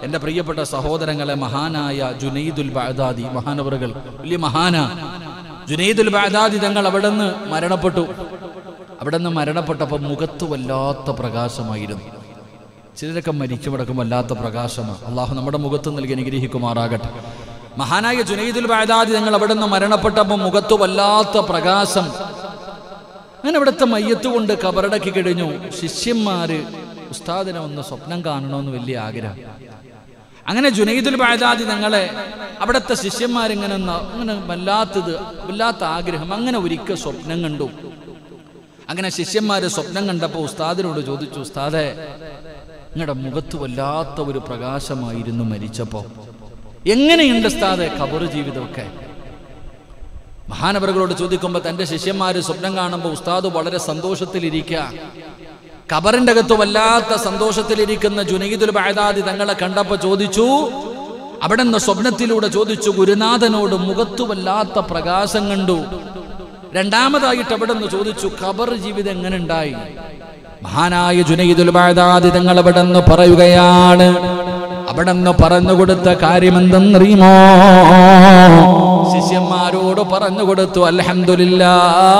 എൻ്റെ പ്രിയപ്പെട്ട സഹോദരങ്ങളെ മഹാനായ ജുനൈദുൽ ബാദാദി മഹാനവറുകൾ വലിയ മഹാന ജുനൈദുൽ ബാദാദി തങ്ങൾ അവിടെ നിന്ന് മരണപ്പെട്ടു അവിടെ നിന്ന് മരണപ്പെട്ടപ്പോൾ മുഖത്ത് വല്ലാത്ത പ്രകാശമായിരുന്നു ചിലരൊക്കെ മരിക്കുമടക്കം വല്ലാത്ത പ്രകാശമാണ് അള്ളാഹു നമ്മുടെ മുഖത്ത് നൽകി അനുഗ്രഹിക്കുമാറാകട്ടെ മഹാനായ ജുനൈദുൽ ബാദാദി തങ്ങൾ അവിടെ നിന്ന് മരണപ്പെട്ടപ്പോൾ മുഖത്ത് വല്ലാത്ത പ്രകാശം അങ്ങനെ അവിടുത്തെ മയ്യത്ത് കൊണ്ട് കബറടക്കി കഴിഞ്ഞു ശിഷ്യന്മാര് ഉസ്താദിനെ ഒന്ന് സ്വപ്നം കാണണമെന്ന് വലിയ ആഗ്രഹം അങ്ങനെ ജുനൈദുൽ ബാദാദി തങ്ങളെ അവിടുത്തെ ശിഷ്യന്മാരിങ്ങനെ ന- അങ്ങനെ വല്ലാത്തത് വല്ലാത്ത ആഗ്രഹം അങ്ങനെ ഒരിക്കൽ സ്വപ്നം കണ്ടു അങ്ങനെ ശിഷ്യന്മാര് സ്വപ്നം കണ്ടപ്പോൾ ഉസ്താദിനോട് ചോദിച്ചു ഉസ്താദെ നിങ്ങളുടെ മുഖത്ത് വല്ലാത്ത ഒരു പ്രകാശമായിരുന്നു മരിച്ചപ്പോ എങ്ങനെയുണ്ട് ഉസ്താദെ ഖബർ ജീവിതമൊക്കെ മഹാനവറുകളോട് ചോദിക്കുമ്പോൾ തന്റെ ശിഷ്യന്മാര് സ്വപ്നം കാണുമ്പോൾ ഉസ്താദ് വളരെ സന്തോഷത്തിലിരിക്കുക ഖബറിന്റെ അകത്ത് വല്ലാത്ത സന്തോഷത്തിലിരിക്കുന്ന ജുനൈദുൽ ബാദാദി തങ്ങളെ കണ്ടപ്പോൾ ചോദിച്ചു അവിടെ നിന്ന് സ്വപ്നത്തിലൂടെ ചോദിച്ചു ഗുരുനാഥനോട് മുഖത്ത് വല്ലാത്ത പ്രകാശം കണ്ടു രണ്ടാമതായിട്ട് അവിടെ നിന്ന് ചോദിച്ചു ഖബർ ജീവിതം എങ്ങനെ ഉണ്ടായി മഹാനായ ജുനൈദുൽ ബാദാദി തങ്ങൾ അവിടെ നിന്ന് പറയുകയാണ് അവിടെ നിന്ന് പറഞ്ഞു കൊടുത്ത കാര്യമെന്തെന്നറിയുമോ ശിഷ്യന്മാരോട് പറഞ്ഞു കൊടുത്തു അൽഹംദുലില്ലാ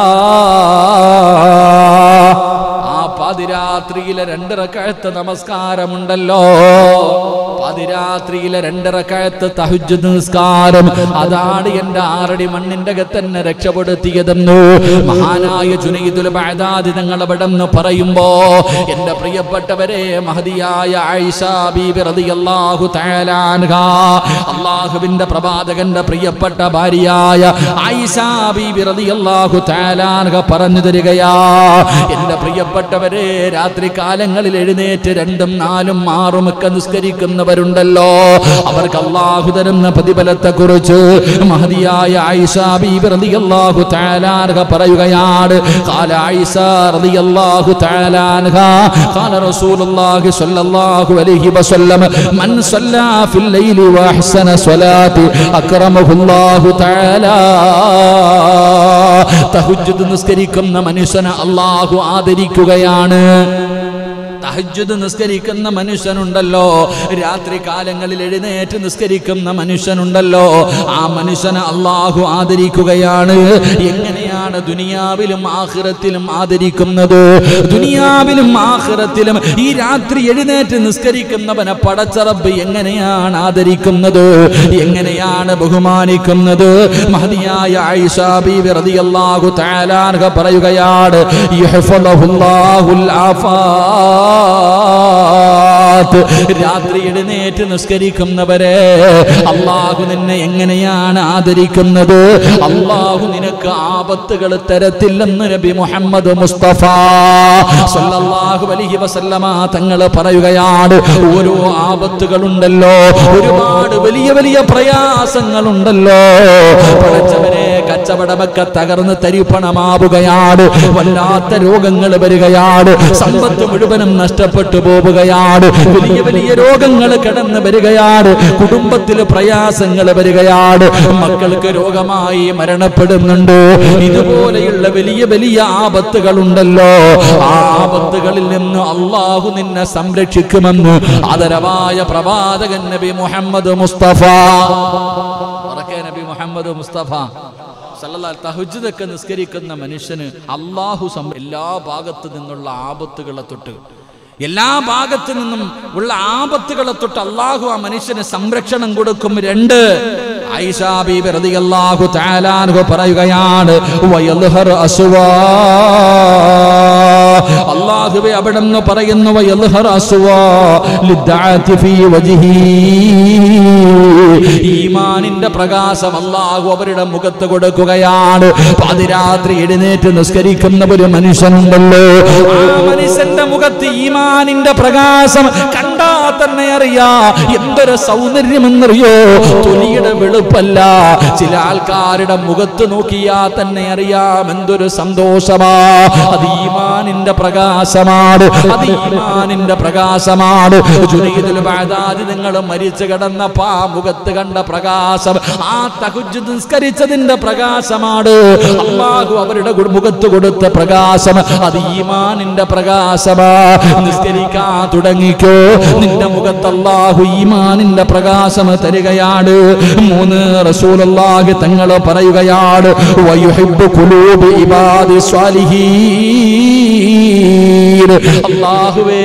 ആ പാതിരാത്രിയിലെ രണ്ടിറക്കഴത്ത് നമസ്കാരമുണ്ടല്ലോ പാതിരാത്രിയിലെ രണ്ടിറക്കഴത്ത് തഹുജ് നിസ്കാരം അതാണ് എന്റെ ആറടി മണ്ണിന്റെ അകത്തന്നെ രക്ഷപ്പെടുത്തിയതെന്നു മഹാനായ ജുനൈദുൽ ബാദാദി തങ്ങൾ അവിടെ നിന്ന് പറയുമ്പോ എന്റെ പ്രിയപ്പെട്ടവരെ മഹതിയായ ആയിഷ ബീബി റളിയല്ലാഹു തആല അൻഹ അള്ളാഹുവിന്റെ പ്രവാചകന്റെ പ്രിയപ്പെട്ട ഭാര്യയായ ആയിഷ ബീബി റളിയല്ലാഹു തആല അൻഹ പറഞ്ഞു തരികയാ എന്റെ പ്രിയപ്പെട്ടവരെ രാത്രി കാലങ്ങളിൽ എഴുന്നേറ്റ് രണ്ടും നാലും ആറും ഒക്കെ നിസ്കരിക്കുന്നവരുണ്ടല്ലോ അവർക്ക് അള്ളാഹു തരുന്ന പ്രതിഫലത്തെ കുറിച്ച് മഹതിയായ ആയിഷ ബീബി റളിയല്ലാഹു തആല അൻഹ പറയുകയാണ് قال عيسى رضي الله تعالى عنها قال رسول الله صلى الله عليه وسلم من صلى في الليل واحسن صلاه اكرمه الله تعالى തഹജ്ജുദ് നിസ്കരിക്കുന്ന മനുഷ്യനെ അള്ളാഹു ആദരിക്കുകയാണ് തഹജ്ജുദ് നിസ്കരിക്കുന്ന മനുഷ്യനുണ്ടല്ലോ രാത്രി കാലങ്ങളിൽ എഴുന്നേറ്റ് നിസ്കരിക്കുന്ന മനുഷ്യനുണ്ടല്ലോ ആ മനുഷ്യനെ അള്ളാഹു ആദരിക്കുകയാണ് എങ്ങനെയാണ് ദുനിയാവിലും ആഖിറത്തിലും ആദരിക്കുന്നത് ദുനിയാവിലും ആഖിറത്തിലും ഈ രാത്രി എഴുന്നേറ്റ് നിസ്കരിക്കുന്നവനെ പടച്ചറബ് എങ്ങനെയാണ് ആദരിക്കുന്നത് എങ്ങനെയാണ് ബഹുമാനിക്കുന്നത് മഹതിയായ ആയിഷ ബീവി റളിയല്ലാഹു തആല അൻഹ പറയുകയാണ് യഹ്ഫദഹുല്ലാഹുൽ ആഫാത്ത് രാത്രി എഴുന്നേറ്റ് നിസ്കരിക്കുന്നവരെ അള്ളാഹു നിന്നെ എങ്ങനെയാണ് ആദരിക്കുന്നത് അള്ളാഹു നിനക്ക് ആപത്തുകൾ തരത്തില്ലെന്ന് നബി മുഹമ്മദ് മുസ്തഫ സല്ലല്ലാഹു അലൈഹി വസല്ലമ തങ്ങൾ പറയുകയാണ് ഓരോ ആപത്തുകളുണ്ടല്ലോ ഒരുപാട് വലിയ വലിയ പ്രയാസങ്ങളുണ്ടല്ലോ പടച്ചവരെ കച്ചവടമൊക്കെ തകർന്ന് തരിപ്പണമാവുകയാണ് വല്ലാത്ത രോഗങ്ങൾ വരികയാണ് സമ്പത്ത് മുഴുവനും നഷ്ടപ്പെട്ടു പോവുകയാണ് വലിയ വലിയ രോഗങ്ങൾ കടന്നു വരികയാണ് കുടുംബത്തിൽ പ്രയാസങ്ങൾ വരികയാണ് മക്കൾക്ക് രോഗമായി മരണപ്പെടുന്നുണ്ട് ഇതുപോലെയുള്ള വലിയ വലിയ ആപത്തുകളുണ്ടല്ലോ ആ ആപത്തുകളിൽ നിന്ന് അള്ളാഹു നിന്നെ സംരക്ഷിക്കുമെന്ന് ആദരവായ പ്രവാചകൻ നബി മുഹമ്മദ് മുസ്തഫ ഉറക്കെ നബി മുഹമ്മദ് മുസ്തഫ സല്ലല്ലാഹു തഹജ്ജുദൊക്കെ നിസ്കരിക്കുന്ന മനുഷ്യന് അള്ളാഹു സം എല്ലാ ഭാഗത്തു നിന്നുള്ള ആപത്തുകളെ തൊട്ട് എല്ലാ ഭാഗത്തു നിന്നും ഉള്ള ആപത്തുകളെ തൊട്ട് അള്ളാഹു ആ മനുഷ്യന് സംരക്ഷണം കൊടുക്കും രണ്ട് ആയിഷാ ബീബി റളിയല്ലാഹു തആല അൻഹ പറയുകയാണ് വയൽഹർ അസ്വാ അള്ളാഹുവെ അവിടെ നിന്ന് പറയുന്നു വയൽഹർ അസ്വാ ലിദ്ദഅതി ഫീ വജ്ഹി ഈമാനിന്റെ പ്രകാശം അള്ളാഹു അവരുടെ മുഖത്ത് കൊടുക്കുകയാണ് പാതിരാത്രി എഴുന്നേറ്റ് നിസ്കരിക്കുന്ന ഒരു മനുഷ്യനുണ്ടല്ലോ ആ മനുഷ്യന്റെ മുഖത്ത് ഈമാനിന്റെ പ്രകാശം കണ്ടാ തന്നെ അറിയാ എന്തൊരു സൗന്ദര്യമെന്നറിയോ തൊലിയുടെ വെളുപ്പല്ല ചില ആൾക്കാരുടെ മുഖത്ത് നോക്കിയാ തന്നെ അറിയാം എന്തൊരു സന്തോഷമാ അത് ഈമാനിന്റെ ഈമാനിന്റെ പ്രകാശമാണ് അത് ഈമാനിന്റെ പ്രകാശമാണ് ജുനൈദുൽ ബഅദാദി നിങ്ങൾ മരിച്ചു കിടന്ന പാ മുഖത്ത് കണ്ട പ്രകാശം ആ തഹജ്ജുദ് നിസ്കരിച്ചതിന്റെ പ്രകാശമാണ് അള്ളാഹു അവരുടെ ഗു- മുഖത്ത് കൊടുത്ത പ്രകാശം അത് ഈമാനിന്റെ പ്രകാശമാ നിസ്കരിക്കാൻ തുടങ്ങിക്കോ നിന്റെ മുഖത്ത് അള്ളാഹു ഈമാനിന്റെ പ്രകാശം തരികയാണ് മൂന്ന് റസൂലുള്ളാഹി തങ്ങൾ പറയുകയാണ് വയുഹിബ്ബു ഖുലൂബി ഇബാദി സ്വാലിഹീൻ അല്ലാഹുവേ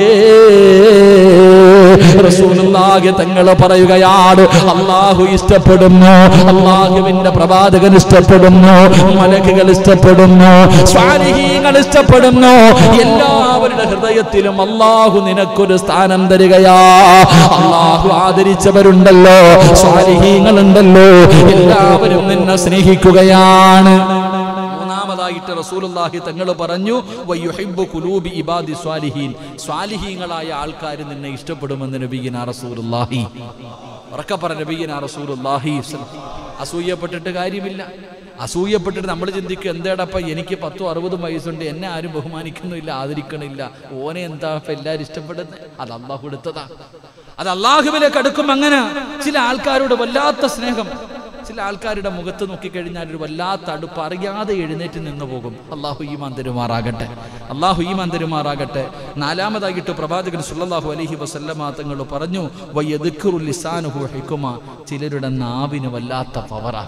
റസൂലുള്ളാഹി തങ്ങൾ പറയുകയാണ് അള്ളാഹു ഇഷ്ടപ്പെടുന്നു അള്ളാഹുവിന്റെ പ്രവാചകൻ ഇഷ്ടപ്പെടുന്നു മലക്കുകൾ ഇഷ്ടപ്പെടുന്നു സ്വാലിഹീങ്ങൾ ഇഷ്ടപ്പെടുന്നു എല്ലാവരുടെ ഹൃദയത്തിലും അള്ളാഹു നിനക്കൊരു സ്ഥാനം തരികയാ അള്ളാഹു ആദരിച്ചവരുണ്ടല്ലോ സ്വാലിഹീങ്ങളുണ്ടല്ലോ എല്ലാവരും നിന്നെ സ്നേഹിക്കുകയാണ് മൂന്നാമതായിട്ട് റസൂലുള്ളാഹി തങ്ങൾ പറഞ്ഞു വയുഹിബ്ബു ഖുലൂബി ഇബാദി സ്വാലിഹീൻ സ്വാലിഹീങ്ങളായ ആൾക്കാർ നിന്നെ ഇഷ്ടപ്പെടുമെന്ന് നബിയിന റസൂലുള്ളാഹി ഉറക്കെ പറ നബിയിന റസൂലുള്ളാഹി അസൂയപ്പെട്ടിട്ട് കാര്യമില്ല അസൂയപ്പെട്ടിട്ട് നമ്മൾ ചിന്തിക്കും എന്തേടപ്പ എനിക്ക് പത്തും അറുപതും വയസ്സുണ്ട് എന്നെ ആരും ബഹുമാനിക്കുന്നില്ല ആദരിക്കണില്ല ഓനെ എന്താ ഇപ്പൊ എല്ലാവരും ഇഷ്ടപ്പെടുന്നത് അത് അള്ളാഹു എടുത്തതാ അത് അള്ളാഹുവിലേക്ക് അടുക്കും അങ്ങനെ ചില ആൾക്കാരോട് വല്ലാത്ത സ്നേഹം ചില ആൾക്കാരുടെ മുഖത്ത് നോക്കിക്കഴിഞ്ഞാൽ ഒരു വല്ലാത്ത അടുപ്പ് അറിയാതെ എഴുന്നേറ്റ് നിന്ന് പോകും അള്ളാഹു ഈമാൻ തരുമാറാകട്ടെ അള്ളാഹു ഈമാൻ തരുമാറാകട്ടെ നാലാമതായിട്ട് പ്രവാചകൻ സുല്ലല്ലാഹു അലൈഹി വസല്ലമ തങ്ങൾ പറഞ്ഞു വയ്യദുക്കുറു ലിസാനുഹു ഹിക്കുമ ചിലരുടെ നാവിന് വല്ലാത്ത പവറാ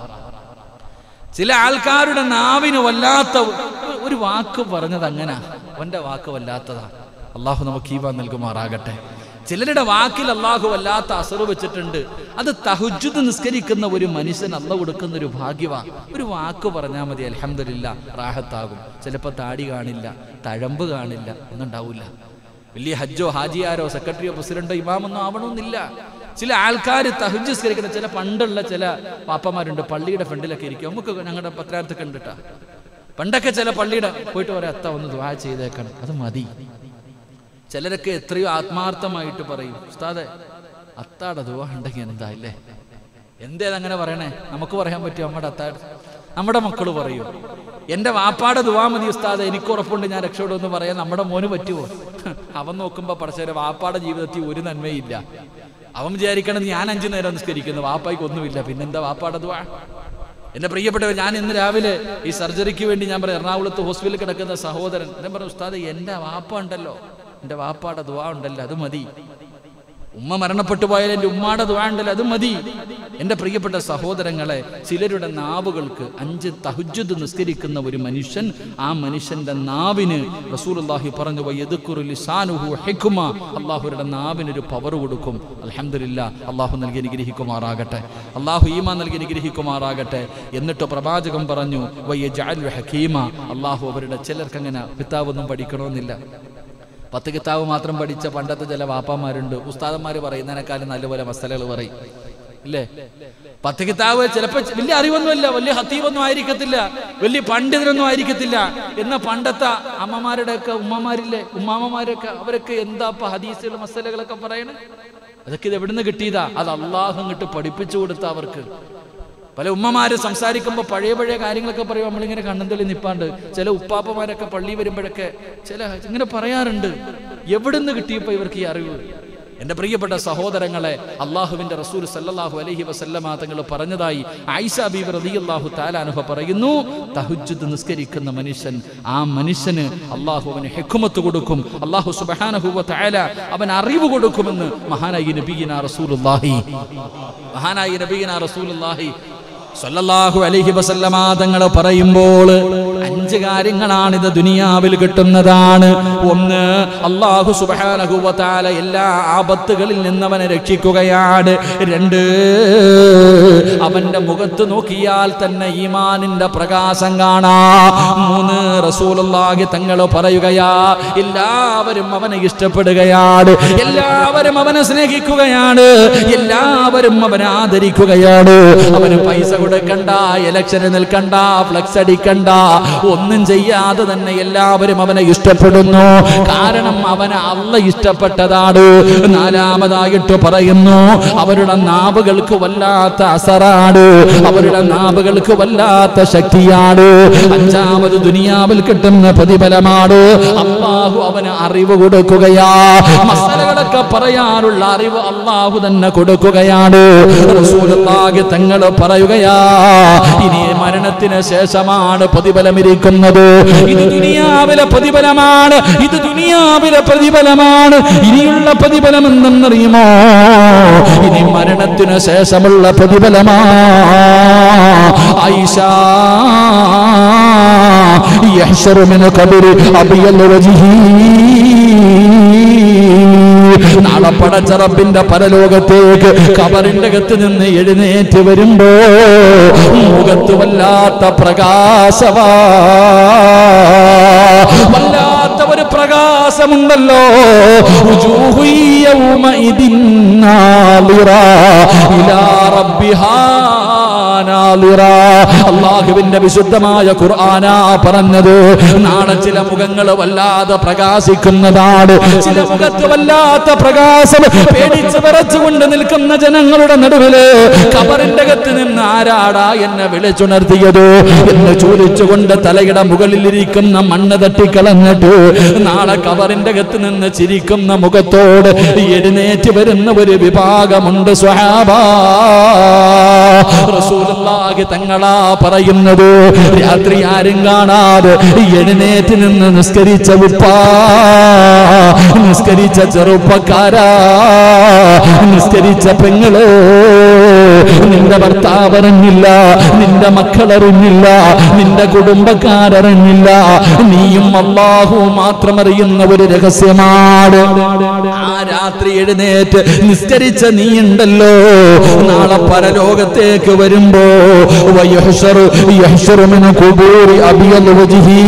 ചില ആൾക്കാരുടെ നാവിന് വല്ലാത്ത ഒരു- ഒരു വാക്ക് പറഞ്ഞത് അങ്ങനെ അവന്റെ വാക്ക് വല്ലാത്തതാ അള്ളാഹു നമുക്ക് ഈവാൻ നൽകുമാറാകട്ടെ ചിലരുടെ വാക്കിൽ അള്ളാഹു വല്ലാത്ത അസറ് വെച്ചിട്ടുണ്ട് അത് തഹുജുദ് നിസ്കരിക്കുന്ന ഒരു മനുഷ്യൻ അല്ല കൊടുക്കുന്ന ഒരു ഭാഗ്യവാ ഒരു വാക്ക് പറഞ്ഞാൽ മതി അലഹമില്ല റാഹത്താകും ചിലപ്പോൾ താടി കാണില്ല തഴമ്പ് കാണില്ല ഒന്നും ഉണ്ടാവില്ല വലിയ ഹജ്ജോ ഹാജിയാരോ സെക്രട്ടറിയോ പ്രസിഡന്റോ ഇമാമൊന്നും ആവണമെന്നില്ല ചില ആൾക്കാർ തഹുജസ്കരിക്കുന്ന ചില പണ്ടുള്ള ചില പാപ്പമാരുണ്ട് പള്ളിയുടെ ഫ്രണ്ടിലൊക്കെ ഇരിക്കും നമുക്ക് ഞങ്ങളുടെ പത്രാർത്ഥ കണ്ടിട്ടാ പണ്ടൊക്കെ ചില പള്ളിയുടെ പോയിട്ട് പറയാം അത്ത ഒന്ന് ദ്വാ ചെയ്തേക്കണം അത് മതി ചിലരൊക്കെ എത്രയോ ആത്മാർത്ഥമായിട്ട് പറയും ഉസ്താദെ അത്താടെ ദ്വാ ഉണ്ടെങ്കിൽ എന്താ ഇല്ലേ എന്തേത് അങ്ങനെ പറയണേ നമുക്ക് പറയാൻ പറ്റുമോ നമ്മുടെ അത്താട് നമ്മുടെ മക്കൾ പറയൂ എന്റെ വാപ്പാടെ ദുവാ മതി ഉസ്താദ് എനിക്ക് ഉറപ്പുണ്ട് ഞാൻ രക്ഷപ്പെടുമെന്ന് പറയാൻ നമ്മുടെ മോന് പറ്റുമോ അവൻ നോക്കുമ്പോ പടച്ചേരെ വാപ്പാടെ ജീവിതത്തിൽ ഒരു നന്മയില്ല അവൻ വിചാരിക്കണം ഞാൻ അഞ്ചു നേരം നിസ്കരിക്കുന്നു വാപ്പായ്ക്ക് ഒന്നുമില്ല പിന്നെന്താ വാപ്പാടെ ദുവാ എന്റെ പ്രിയപ്പെട്ടവർ ഞാൻ ഇന്ന് രാവിലെ ഈ സർജറിക്ക് വേണ്ടി ഞാൻ പറയാം എറണാകുളത്ത് ഹോസ്പിറ്റലിൽ കിടക്കുന്ന സഹോദരൻ ഞാൻ പറഞ്ഞു ഉസ്താദ് എന്റെ വാപ്പ ഉണ്ടല്ലോ എന്റെ വാപ്പാടെ ദുവാ ഉണ്ടല്ലോ അത് മതി ഉമ്മ മരണപ്പെട്ടു പോയാൽ എൻ്റെ ഉമ്മാടെ ദ്വാണ്ടല്ലോ അത് മതി എൻ്റെ പ്രിയപ്പെട്ട സഹോദരങ്ങളെ ചിലരുടെ നാവുകൾക്ക് അഞ്ച് തഹുജുദ് നിസ്കരിക്കുന്ന ഒരു മനുഷ്യൻ ആ മനുഷ്യന്റെ നാവിന് റസൂലുള്ളാഹി പറഞ്ഞു വയദുക്കുറു ലിസാനുഹു ഹിക്മ അള്ളാഹുരുടെ നാവിന് ഒരു പവർ കൊടുക്കും അൽഹംദുലില്ലാ അള്ളാഹു നൽകി അനുഗ്രഹിക്കുമാറാകട്ടെ അള്ളാഹു ഈമാ നൽകി അനുഗ്രഹിക്കുമാറാകട്ടെ എന്നിട്ട് പ്രവാചകൻ പറഞ്ഞു വയ്യ ഹക്കീമ അള്ളാഹു അവരുടെ ചിലർക്ക് അങ്ങനെ പിതാവൊന്നും പഠിക്കണമെന്നില്ല പത്ത് കിതാബ് മാത്രം പഠിച്ച പണ്ടത്തെ ചില വാപ്പാമാരുണ്ട് ഉസ്താദന്മാർ പറയുന്നതിനേക്കാളും നല്ലപോലെ മസലകൾ പറയും ഇല്ലേ പത്ത് കിതാബ് ചിലപ്പോൾ വലിയ അറിവൊന്നുമില്ല വലിയ ഹത്തീബൊന്നും ആയിരിക്കത്തില്ല വലിയ പണ്ഡിതരൊന്നും ആയിരിക്കത്തില്ല എന്ന പണ്ടത്തെ അമ്മമാരുടെ ഒക്കെ ഉമ്മമാരില്ലേ ഉമ്മാമ്മമാരൊക്കെ അവരൊക്കെ എന്താ ഇപ്പൊ ഹദീസുകൾ മസലകളൊക്കെ പറയണേ അതൊക്കെ ഇത് എവിടുന്ന് കിട്ടിയതാ അത് അള്ളാഹു ഇങ്ങോട്ട് പഠിപ്പിച്ചു കൊടുത്ത അവർക്ക് പല ഉമ്മമാര് സംസാരിക്കുമ്പോൾ പഴയ പഴയ കാര്യങ്ങളൊക്കെ പറയും നമ്മളിങ്ങനെ കണ്ണും തെളി നിപ്പാണ്ട് ചില ഉപ്പാപ്പമാരൊക്കെ പള്ളി വരുമ്പോഴൊക്കെ ചില ഇങ്ങനെ പറയാറുണ്ട് എവിടുന്ന് കിട്ടിയപ്പോ ഇവർക്ക് ഈ അറിവ് എന്റെ പ്രിയപ്പെട്ട സഹോദരങ്ങളെ അള്ളാഹുവിന്റെ റസൂൽ സല്ലല്ലാഹു അലൈഹി വസല്ലമ തങ്ങൾ പറഞ്ഞതായി ആയിഷ ബീബി റളിയല്ലാഹു താലാനുഹ പറയുന്നു തഹജ്ജുദ് നിസ്കരിക്കുന്ന മനുഷ്യൻ ആ മനുഷ്യന് അള്ളാഹു അവന് ഹെക്കുമത്ത് കൊടുക്കും അള്ളാഹു സുബ്ഹാനഹു വ തആല അവൻ അറിവ് കൊടുക്കുമെന്ന് മഹാനായി നബീന റസൂലുള്ളാഹി മഹാനായി നബീന റസൂലുള്ളാഹി സല്ലല്ലാഹു അലൈഹി വസല്ലമ തങ്ങൾ പറയുമ്പോൾ അഞ്ച് കാര്യങ്ങളാണ് ഇത് ദുനിയാവിൽ കിട്ടുന്നതാണ് ഒന്ന് അള്ളാഹു സുബ്ഹാനഹു വ തആല എല്ലാ ആപത്തുകളിൽ നിന്ന് അവനെ രക്ഷിക്കുകയാണ് രണ്ട് അവന്റെ മുഖത്ത് നോക്കിയാൽ തന്നെ ഈമാനിന്റെ പ്രകാശം കാണാം മൂന്ന് റസൂലുള്ളാഹി തങ്ങൾ പറയുകയാ എല്ലാവരും അവനെ ഇഷ്ടപ്പെടുകയാണ് എല്ലാവരും അവനെ സ്നേഹിക്കുകയാണ് എല്ലാവരും അവനെ ആദരിക്കുകയാണ് അവന് പൈസ കൊടുക്കണ്ട ഇലക്ഷന് നിൽക്കണ്ട ഫ്ലക്സ് അടിക്കണ്ട ഒന്നും ചെയ്യാതെ തന്നെ എല്ലാവരും അവനെ ഇഷ്ടപ്പെടുന്നു കാരണം അവനെ അല്ല ഇഷ്ടപ്പെട്ടതാണ് നാലാമതായിട്ട് പറയുന്നു അവരുടെ നാവുകൾക്ക് വല്ലാത്ത അസറാണ് അവരുടെ നാവുകൾക്ക് വല്ലാത്ത ശക്തിയാണ് അഞ്ചാമത് ദുനിയാവിൽ കിട്ടുന്ന പ്രതിഫലമാണ് അള്ളാഹു അവന് അറിവ് കൊടുക്കുകയാ മസാലകളൊക്കെ പറയാനുള്ള അറിവ് അള്ളാഹു തന്നെ കൊടുക്കുകയാണ് റസൂലുള്ളാഹി തങ്ങൾ പറയുകയാ ഇനി മരണത്തിന് ശേഷമാണ് പ്രതിഫലം ഇരിക്കുന്നത് ഇത് ദുനിയാവിലെ പ്രതിഫലമാണ് ഇത് ദുനിയാവിലെ പ്രതിഫലമാണ് ഇനിയുള്ള പ്രതിഫലം എന്തെന്നറിയുമോ ഇനി മരണത്തിന് ശേഷമുള്ള പ്രതിഫലമാ ഐഷ യഹ്ശറു മിൻ ഖബരി അബിയൽ വജ്ഹി നാളെ പടച്ച റബ്ബിന്റെ പരലോകത്തേക്ക് കബറിന്റെ അകത്ത് നിന്ന് എഴുന്നേറ്റ് വരുമ്പോ മുഖത്ത് വല്ലാത്ത പ്രകാശവാ വല്ലാത്ത ഒരു പ്രകാശമുണ്ടല്ലോ ഉജൂഹു യൗമഇദിൻ നാളിറ ഇലാ റബ്ബിഹാ നാളിറ. അള്ളാഹുവിന്റെ വിശുദ്ധമായ ഖുർആനാ പറഞ്ഞത് നാളെ ചില മുഖങ്ങൾ വല്ലാതെ പ്രകാശിക്കുന്നതാണ് ചില മുഖത്ത് വല്ലാത്ത പ്രകാശം പേടിച്ച് വിറച്ചുകൊണ്ട് നിൽക്കുന്ന ജനങ്ങളുടെ നടുവില് കബറിന്റെ അകത്ത് നിന്ന് ആരാടാ എന്നെ വിളിച്ചുണർത്തിയത് എന്ന് ചോദിച്ചുകൊണ്ട് തലയുടെ മുകളിലിരിക്കുന്ന മണ്ണ് തട്ടിക്കളഞ്ഞിട്ട് നാളെ കബറിന്റെ അകത്ത് നിന്ന് ചിരിക്കുന്ന മുഖത്തോട് എഴുന്നേറ്റ് വരുന്ന ഒരു വിഭാഗമുണ്ട് സ്വഹാബാ റസൂലുള്ളാഹി തങ്ങളാ പറയുന്നത് രാത്രി ആരും കാണാതെ എഴുന്നേറ്റ് നിന്ന് നിസ്കരിച്ച ഉപ്പാ നിസ്കരിച്ച ചെറുപ്പക്കാരാ നിസ്കരിച്ച പെങ്ങള് നിന്റെ ഭർത്താവ് അറിഞ്ഞില്ല നിന്റെ മക്കളറിഞ്ഞില്ല നിന്റെ കുടുംബക്കാരറിഞ്ഞില്ല നീയും അള്ളാഹുവും മാത്രം അറിയുന്ന ഒരു രഹസ്യമാണ് ആ രാത്രി എഴുന്നേറ്റ് നിസ്കരിച്ച നീ ഉണ്ടല്ലോ നാളെ പരലോകത്തേക്ക് വരുമ്പോ വയഹ്ശറു യഹ്ശറു മിൻ ഖുബൂരി അബിയൽ വജ്ഹി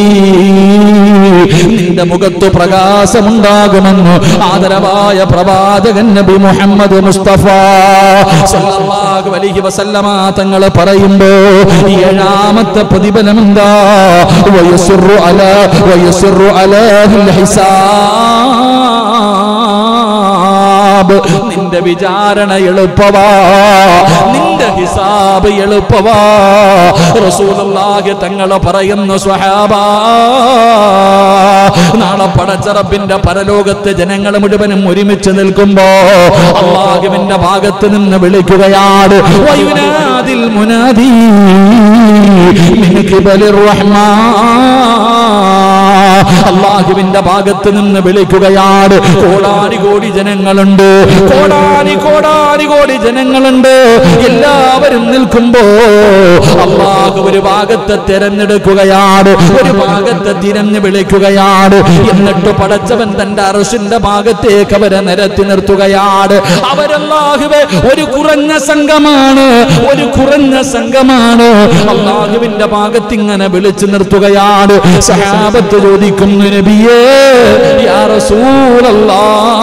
നിന്റെ മുഖത്ത് പ്രകാശമുണ്ടാകുമെന്ന് ആദരവായ പ്രവാചകൻ നബി മുഹമ്മദ് മുസ്തഫ സല്ലല്ലാഹു അലൈഹി വസല്ലമ തങ്ങൾ പറയുമ്പോ ഏഴാമത്തെ പ്രതിഫലം എന്താ വയസുറു അല വയസുറു അലാഹിൽ ഹിസാബ് നിന്റെ വിചാരണ എളുപ്പവാ നിന്റെ ഹിസാബ് എളുപ്പവാ റസൂലുള്ളാഹി തങ്ങൾ പറയുന്നു സ്വഹാബാ നാളെ പടച്ചറപ്പിന്റെ പരലോകത്ത് ജനങ്ങൾ മുഴുവനും ഒരുമിച്ച് നിൽക്കുമ്പോ അള്ളാഹുവിന്റെ ഭാഗത്ത് നിന്ന് വിളിക്കുകയാണ് വയുനാദിൽ മുനാദി മിൻ ഖിബലിർ റഹ്മാൻ അള്ളാഹുവിന്റെ ഭാഗത്ത് നിന്ന് വിളിക്കുകയാണ് കോടാനി കോടി ജനങ്ങളുണ്ട് കോടാനി കോടാനി കോടി ജനങ്ങളുണ്ട് എല്ലാവരും നിൽക്കുമ്പോ അള്ളാഹു ഒരു ഭാഗത്തെ തിരഞ്ഞെടുക്കുകയാണ് ഒരു ഭാഗത്തെ തിരഞ്ഞു വിളിക്കുകയാണ് എന്നിട്ട് പടച്ചവൻ തന്റെ അറസിന്റെ ഭാഗത്തേക്ക് അവരെ നിരത്തി നിർത്തുകയാണ് അവരല്ലാഹുവെ ഒരു കുറഞ്ഞ സംഘമാണ് ഒരു കുറഞ്ഞ സംഘമാണ് അള്ളാഹുവിന്റെ ഭാഗത്ത് ഇങ്ങനെ വിളിച്ചു നിർത്തുകയാണ് സഹാബത്ത് ചോദിക്കുന്നു നബിയേ യാ റസൂലല്ലാ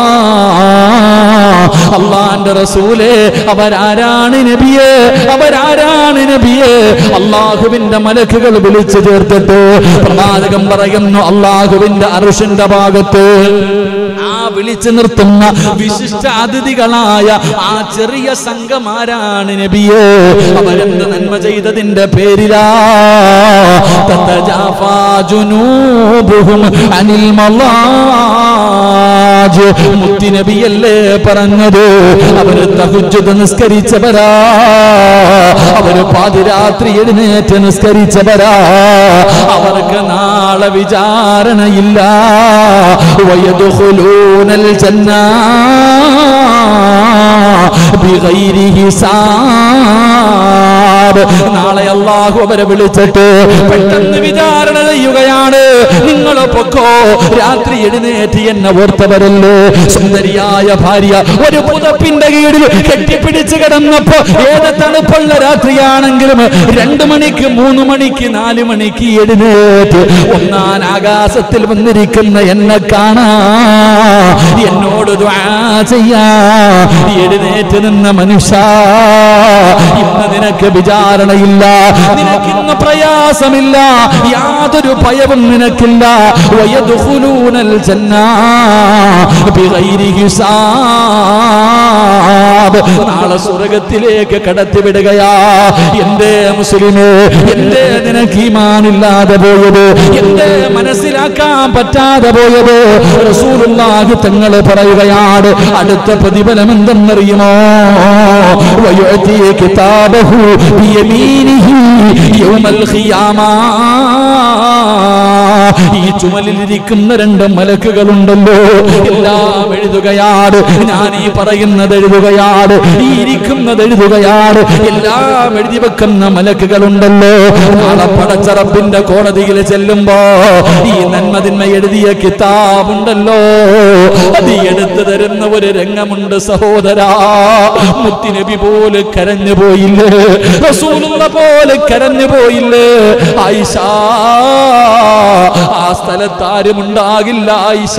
അള്ളാന്റെ റസൂലേ അവരാരാണ് നബിയേ അവരാരാണ് നബിയേ അള്ളാഹുവിന്റെ മലക്കുകൾ വിളിച്ചു ചേർത്തിട്ട് പ്രവാചകം പറയുന്നു അള്ളാഹുവിന്റെ അറുഷിന്റെ ഭാഗത്ത് ആ വിളിച്ചു നിർത്തുന്ന വിശിഷ്ട അതിഥികളായ ആ ചെറിയ സംഘമാരാണ് നബിയേ അവരെന്ത് നന്മ ചെയ്തതിന്റെ പേരിലാ തത്തജാഫാ ജുനൂബുഹും അനിൽ മലാജ് മുത്തിനബിയല്ലേ പറഞ്ഞത് അവര് തഹുജ്ജുദ് നിസ്കരിച്ചവരാ അവര് പാതിരാത്രി എഴുന്നേറ്റ് നിസ്കരിച്ചവരാ അവർക്ക് നാളെ വിചാരണയില്ല വയദുഖുലൂനൽ ജന്ന ബിഗൈരി ഹിസാബ് നാളെ അള്ളാഹു അവരെ വിളിച്ചിട്ട് പെട്ടെന്ന് വിചാരണ ചെയ്യുകയാണ് നിങ്ങൾ പൊക്കോ രാത്രി എഴുന്നേറ്റ് എന്നെ ഓർത്തവരല്ലേ സുന്ദരിയായ ഭാര്യ ഒരു പുതപ്പിന്റെ കീഴിൽ കെട്ടിപ്പിടിച്ച നിസ്കരിച്ചു കിടന്നപ്പോ ഏത് തണുപ്പുള്ള രാത്രിയാണെങ്കിലും രണ്ടു മണിക്ക് മൂന്ന് മണിക്ക് നാല് മണിക്ക് എഴുന്നേറ്റ് ഒന്നാൻ ആകാശത്തിൽ വന്നിരിക്കുന്ന എന്നെ കാണാ എന്നോട് ദ്വാ ചെയ്യാ എഴുന്നേറ്റ് നിന്ന മനുഷ്യ ഇന്ന് നിനക്ക് വിചാരണയില്ല നിനക്കിന്ന് പ്രയാസമില്ല യാതൊരു ഭയവും നിനക്കില്ല വയദുഖുലൂനൽ ജന്നാ ബിഗൈരി ഹിസാബ് നാളെ സ്വർഗത്തിലേക്ക് കടത്തിവിടുകയാ എന്റെ മുസ്ലിമേ എന്റെ നിനക്ക് ഈമാനില്ലാതെ പോയത് എന്റെ മനസ്സിലാക്കാൻ പറ്റാതെ പോയത് റസൂലുള്ളാഹി തങ്ങൾ പറയുകയാണ് അടുത്ത പ്രതിഫലം എന്തെന്നറിയുമോ വയുഅതി കിതാബഹു ബിയമീനിഹി യൗമൽ ഖിയാമ ഈ ചുമലിലിരിക്കുന്ന രണ്ട് മലക്കുകളുണ്ടല്ലോ എല്ലാം എഴുതുകയാണ് ഞാൻ ഈ പറയുന്നത് എഴുതുകയാണ് ഈ ഇരിക്കുന്നത് എഴുതുകയാണ് എല്ലാം എഴുതി വെക്കുന്ന മലക്കുകളുണ്ടല്ലോ നാളെ പടച്ചറപ്പിന്റെ കോടതിയിൽ ചെല്ലുമ്പോ ഈ നന്മതിന്മ എഴുതിയ കിതാബുണ്ടല്ലോ അത് എടുത്തു തരുന്ന ഒരു രംഗമുണ്ട് സഹോദരാ മുത്തിനബി പോലെ കരഞ്ഞു പോയില്ലേ റസൂലുള്ള പോലെ കരഞ്ഞു പോയില്ലേ ആയിഷ ആ സ്ഥലത്ത് ആരും ഉണ്ടാകില്ല ആയിഷ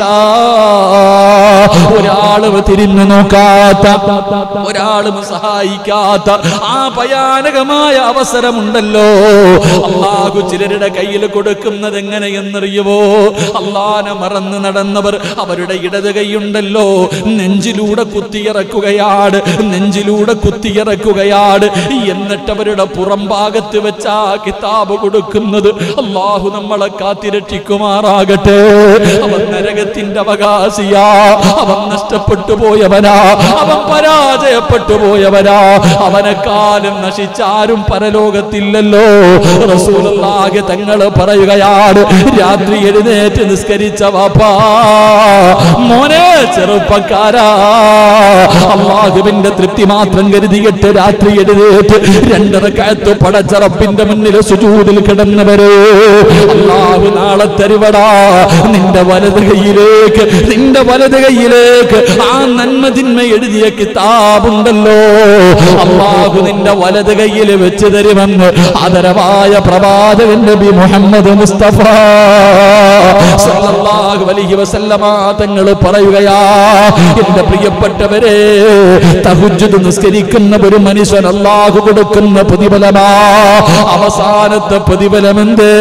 ഒരാളും തിരിഞ്ഞു നോക്കാത്ത ഒരാളും സഹായിക്കാത്ത ആ ഭയാനകമായ അവസരമുണ്ടല്ലോ അള്ളാഹു ചിലരുടെ കയ്യിൽ കൊടുക്കുന്നത് എങ്ങനെയെന്നറിയുവോ അള്ളാനെ മറന്ന് നടന്നവർ അവരുടെ ഇടത് കൈയുണ്ടല്ലോ നെഞ്ചിലൂടെ കുത്തിയിറക്കുകയാണ് നെഞ്ചിലൂടെ കുത്തിയിറക്കുകയാണ് എന്നിട്ട് അവരുടെ പുറം ഭാഗത്ത് വെച്ച ആ കിതാബ് കൊടുക്കുന്നത് അള്ളാഹു നമ്മളെ കാത്തിരക്ഷിക്കുമാറാകട്ടെ അവൻ നരകത്തിന്റെ അവകാശിയാ അവൻ നഷ്ടപ്പെട്ടു പോയവനാ അവൻ പരാജയപ്പെട്ടു പോയവനാ അവനെക്കാലം നശിച്ചാരും പരലോകത്തില്ലല്ലോ റസൂലുള്ളാഹി തങ്ങൾ പറയുകയാണ് രാത്രി എഴുന്നേറ്റ് നിസ്കരിച്ച വാപ്പാ മോനെ ചെറുപ്പക്കാരാ അള്ളാഹുവിന്റെ തൃപ്തി മാത്രം കരുതിയിട്ട് രാത്രി എഴുന്നേറ്റ് രണ്ടരക്കാലത്ത് പടച്ചറപ്പിന്റെ മുന്നിൽ സുജൂതിൽ കിടന്നവരെ അള്ളാഹു നാളെ തരുവടാ നിന്റെ വലത് കൈയിലേക്ക് നിന്റെ വലത് കൈയിലേക്ക് ആ നന്മതിന്മ എഴുതിയ കിതാബുണ്ടല്ലോ അള്ളാഹു നിന്റെ വലത് കൈയിൽ വെച്ച് തരുമെന്ന് ആദരവായ പ്രവാചകൻ നബി മുഹമ്മദ് മുസ്തഫ സല്ലല്ലാഹു അലൈഹി വസല്ലമ തങ്ങൾ പറയുകയാ എന്റെ പ്രിയപ്പെട്ടവരെ തഹജ്ജുദ് നിസ്കരിക്കുന്ന ഒരു മനുഷ്യൻ അള്ളാഹു കൊടുക്കുന്ന പ്രതിഫലമാ അവസാനത്തെ പ്രതിഫലം എന്തേ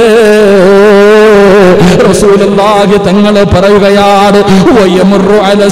റസൂലുള്ളാഹി തങ്ങൾ പറയുകയാണ് വയമുറു അല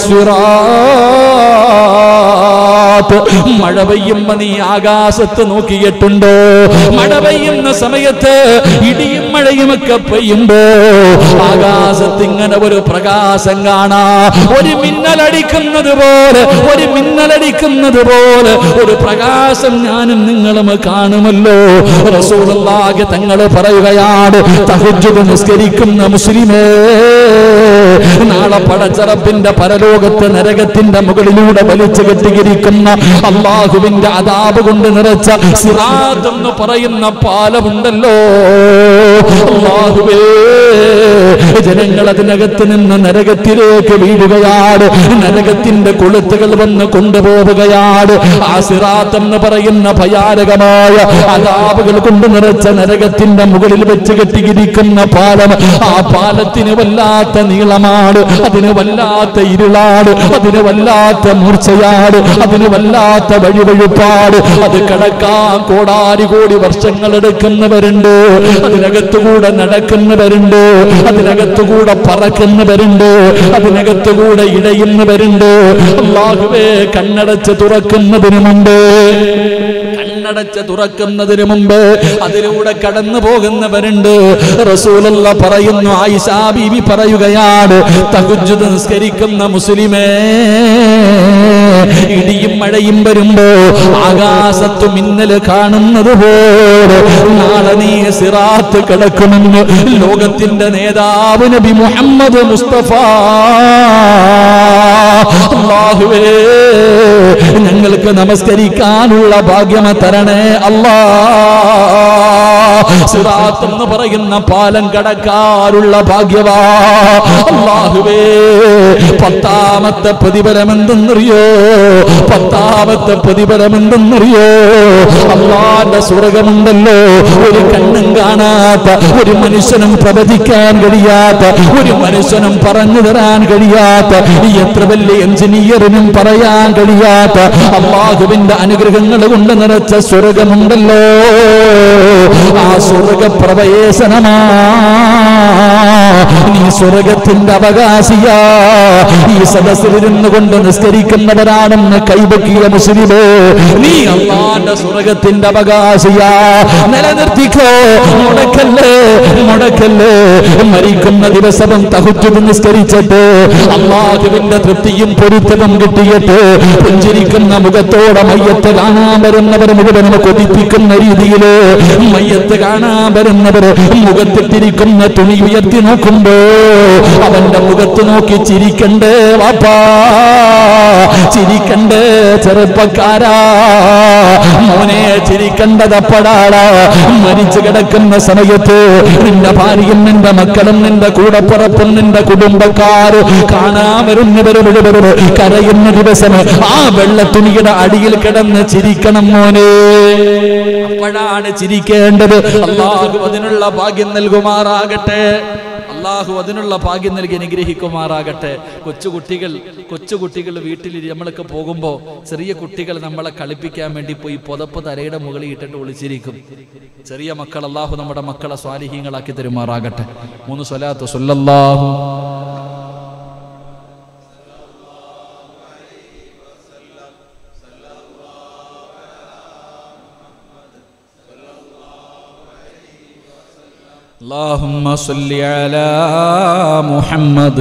സിറാത്ത് മഴ പെയ്യുമ്പോ നീ ആകാശത്ത് നോക്കിയിട്ടുണ്ടോ മഴ പെയ്യുന്ന സമയത്ത് ഇടിയും മഴയും ഒക്കെ പെയ്യുമ്പോ ആകാശത്ത് ഇങ്ങനെ ഒരു പ്രകാശം കാണാ ഒരു മിന്നലടിക്കുന്നത് പോലെ ഒരു മിന്നലടിക്കുന്നത് പോലെ ഒരു പ്രകാശം ഞാനും നിങ്ങളും കാണുമല്ലോ റസൂലുള്ളാഹി തങ്ങൾ പറയുകയാണ് തഹജ്ജുദ് നിസ്കരിക്കുന്ന മുസ്ലിമേ നാളെ പടച്ചറപ്പിന്റെ പരലോകത്ത് നരകത്തിന്റെ മുകളിലൂടെ വലിച്ചു കെട്ടിയിരിക്കുന്ന അള്ളാഹുവിന്റെ അതാപ് കൊണ്ട് നിറച്ച സിറാത്ത് എന്ന് പറയുന്ന പാലമുണ്ടല്ലോ അള്ളാഹുവേ ജനങ്ങൾ അതിനകത്ത് നിന്ന് നരകത്തിലേക്ക് വീഴുകയാണ് നരകത്തിന്റെ കൊളുത്തുകൾ വന്ന് കൊണ്ടുപോവുകയാണ് ആ സിറാത്ത് എന്ന് പറയുന്ന ഭയാനകമായ അതാപുകൾ കൊണ്ട് നിറച്ച നരകത്തിന്റെ മുകളിൽ വെച്ച് കെട്ടിയിരിക്കുന്ന പാലം ആ പാലത്തിന് വല്ലാത്ത നീളമാണ് അതിന് വല്ലാത്ത ഇരുളാണ് അതിന് വല്ലാത്ത മൂർച്ചയാണ് അതിന് വല്ലാത്ത വഴിവഴുപ്പാട് അത് കടക്കാൻ കോടാരി കോടി വർഷങ്ങൾ എടുക്കുന്നവരുണ്ട് അതിനകത്തുകൂടെ നടക്കുന്നവരുണ്ട് അതിനകത്തുകൂടെ പറക്കുന്നവരുണ്ട് അതിനകത്തുകൂടെ ഇടയുന്നവരുണ്ട് അള്ളാഹുവേ കണ്ണടച്ച് തുറക്കുന്നതിന് മുമ്പ് കണ്ണടച്ച് തുറക്കുന്നതിന് മുമ്പ് അതിലൂടെ കടന്നു പോകുന്നവരുണ്ട് റസൂലുള്ള പറയുന്നു ആയിഷാ ബീവി പറയുകയാണ് തഹജ്ജുദ് നിസ്കരിക്കുന്ന മുസ്ലിമേ ഇടിയും മഴയും വരുമ്പോ ആകാശത്തു മിന്നൽ കാണുന്നത് പോലെ നാളെ നീ സിറാത്ത് കിടക്കുമെന്ന് ലോകത്തിന്റെ നേതാവ് നബി മുഹമ്മദ് മുസ്തഫ അള്ളാഹുവേ ഞങ്ങൾക്ക് നമസ്കരിക്കാനുള്ള ഭാഗ്യമ തരണേ അല്ലാ സിറാത്ത് എന്ന് പറയുന്ന പാലം കടക്കാറുള്ള ഭാഗ്യവാ അല്ലാഹുവേ പത്താമത്തെ പ്രതിഫലം എന്തെന്നറിയോ പത്താമത്തെ പ്രതിഫലം എന്തെന്നറിയോ അള്ളാന്റെ സ്വർഗമുണ്ടല്ലോ ഒരു കണ്ണും കാണാത്ത ഒരു മനുഷ്യനും പ്രവചിക്കാൻ കഴിയാത്ത ഒരു മനുഷ്യനും പറഞ്ഞു തരാൻ കഴിയാത്ത എത്ര വലിയ എഞ്ചിനീയറിനും പറയാൻ കഴിയാത്ത അള്ളാഹുവിന്റെ അനുഗ്രഹങ്ങൾ കൊണ്ട് നിറച്ച സ്വർഗമുണ്ടല്ലോ ആ സ്വർഗപ്രവേശനമാ നീ സ്വർഗത്തിന്റെ അവകാശിയാ ഈ സദസ്സിലിരുന്ന് കൊണ്ട് നിസ്കരിക്കുന്നവരാണെന്ന് കൈവക്കിയ മുസ്ലിമേ നീ അള്ളാന്റെ സ്വർഗത്തിന്റെ അവകാശിയാ നിലനിർത്തിക്കോ മുടക്കല്ലേ മുടക്കല്ലേ മരിക്കുന്ന ദിവസവും തഹുറ്റത് നിസ്കരിച്ചിട്ട് അള്ളാഹുവിന്റെ തൃപ്തിയും പൊരുത്തവും കിട്ടിയിട്ട് പുഞ്ചിരിക്കുന്ന മുഖത്തോടെ മയ്യത്ത് കാണാൻ വരുന്നവർ മുഴുവനും കൊതിപ്പിക്കുന്ന രീതിയില് മയ്യത്ത് കാണാൻ വരുന്നവര് മുഖത്തിട്ടിരിക്കുന്ന തുണി ഉയർത്തി നോക്കുമ്പോ അവന്റെ മുഖത്ത് നോക്കി ചിരിക്കണ്ടേ വാപ്പാ ചിരിക്കണ്ടേ ചെറുപ്പക്കാരാ മോനെ ചിരിക്കണ്ടതപ്പടാടാ മരിച്ചു കിടക്കുന്ന സമയത്ത് നിന്റെ ഭാര്യയും നിന്റെ മക്കളും നിന്റെ കൂടപ്പുറപ്പും നിന്റെ കുടുംബക്കാര് കാണാൻ വരുന്നവര് മുഴുവനും കരയുന്ന ദിവസം ആ വെള്ളത്തുണിയുടെ അടിയിൽ കിടന്ന് ചിരിക്കണം മോനെ അപ്പോഴാണ് ചിരിക്കേണ്ടത് അള്ളാഹു അതിനുള്ള ഭാഗ്യം നൽകുമാറാകട്ടെ അള്ളാഹു അതിനുള്ള ഭാഗ്യം നൽകി അനുഗ്രഹിക്കുമാറാകട്ടെ കൊച്ചുകുട്ടികൾ കൊച്ചുകുട്ടികൾ വീട്ടിൽ നമ്മളൊക്കെ പോകുമ്പോൾ ചെറിയ കുട്ടികൾ നമ്മളെ കളിപ്പിക്കാൻ വേണ്ടി പോയി പുതപ്പ് തലയുടെ മുകളിൽ ഇട്ടിട്ട് ഒളിച്ചിരിക്കും ചെറിയ മക്കൾ അള്ളാഹു നമ്മുടെ മക്കളെ സ്വാലിഹീങ്ങളാക്കി തരുമാറാകട്ടെ മൂന്ന് സ്വലാത്ത് സുല്ലല്ലാഹു اللهم صل على محمد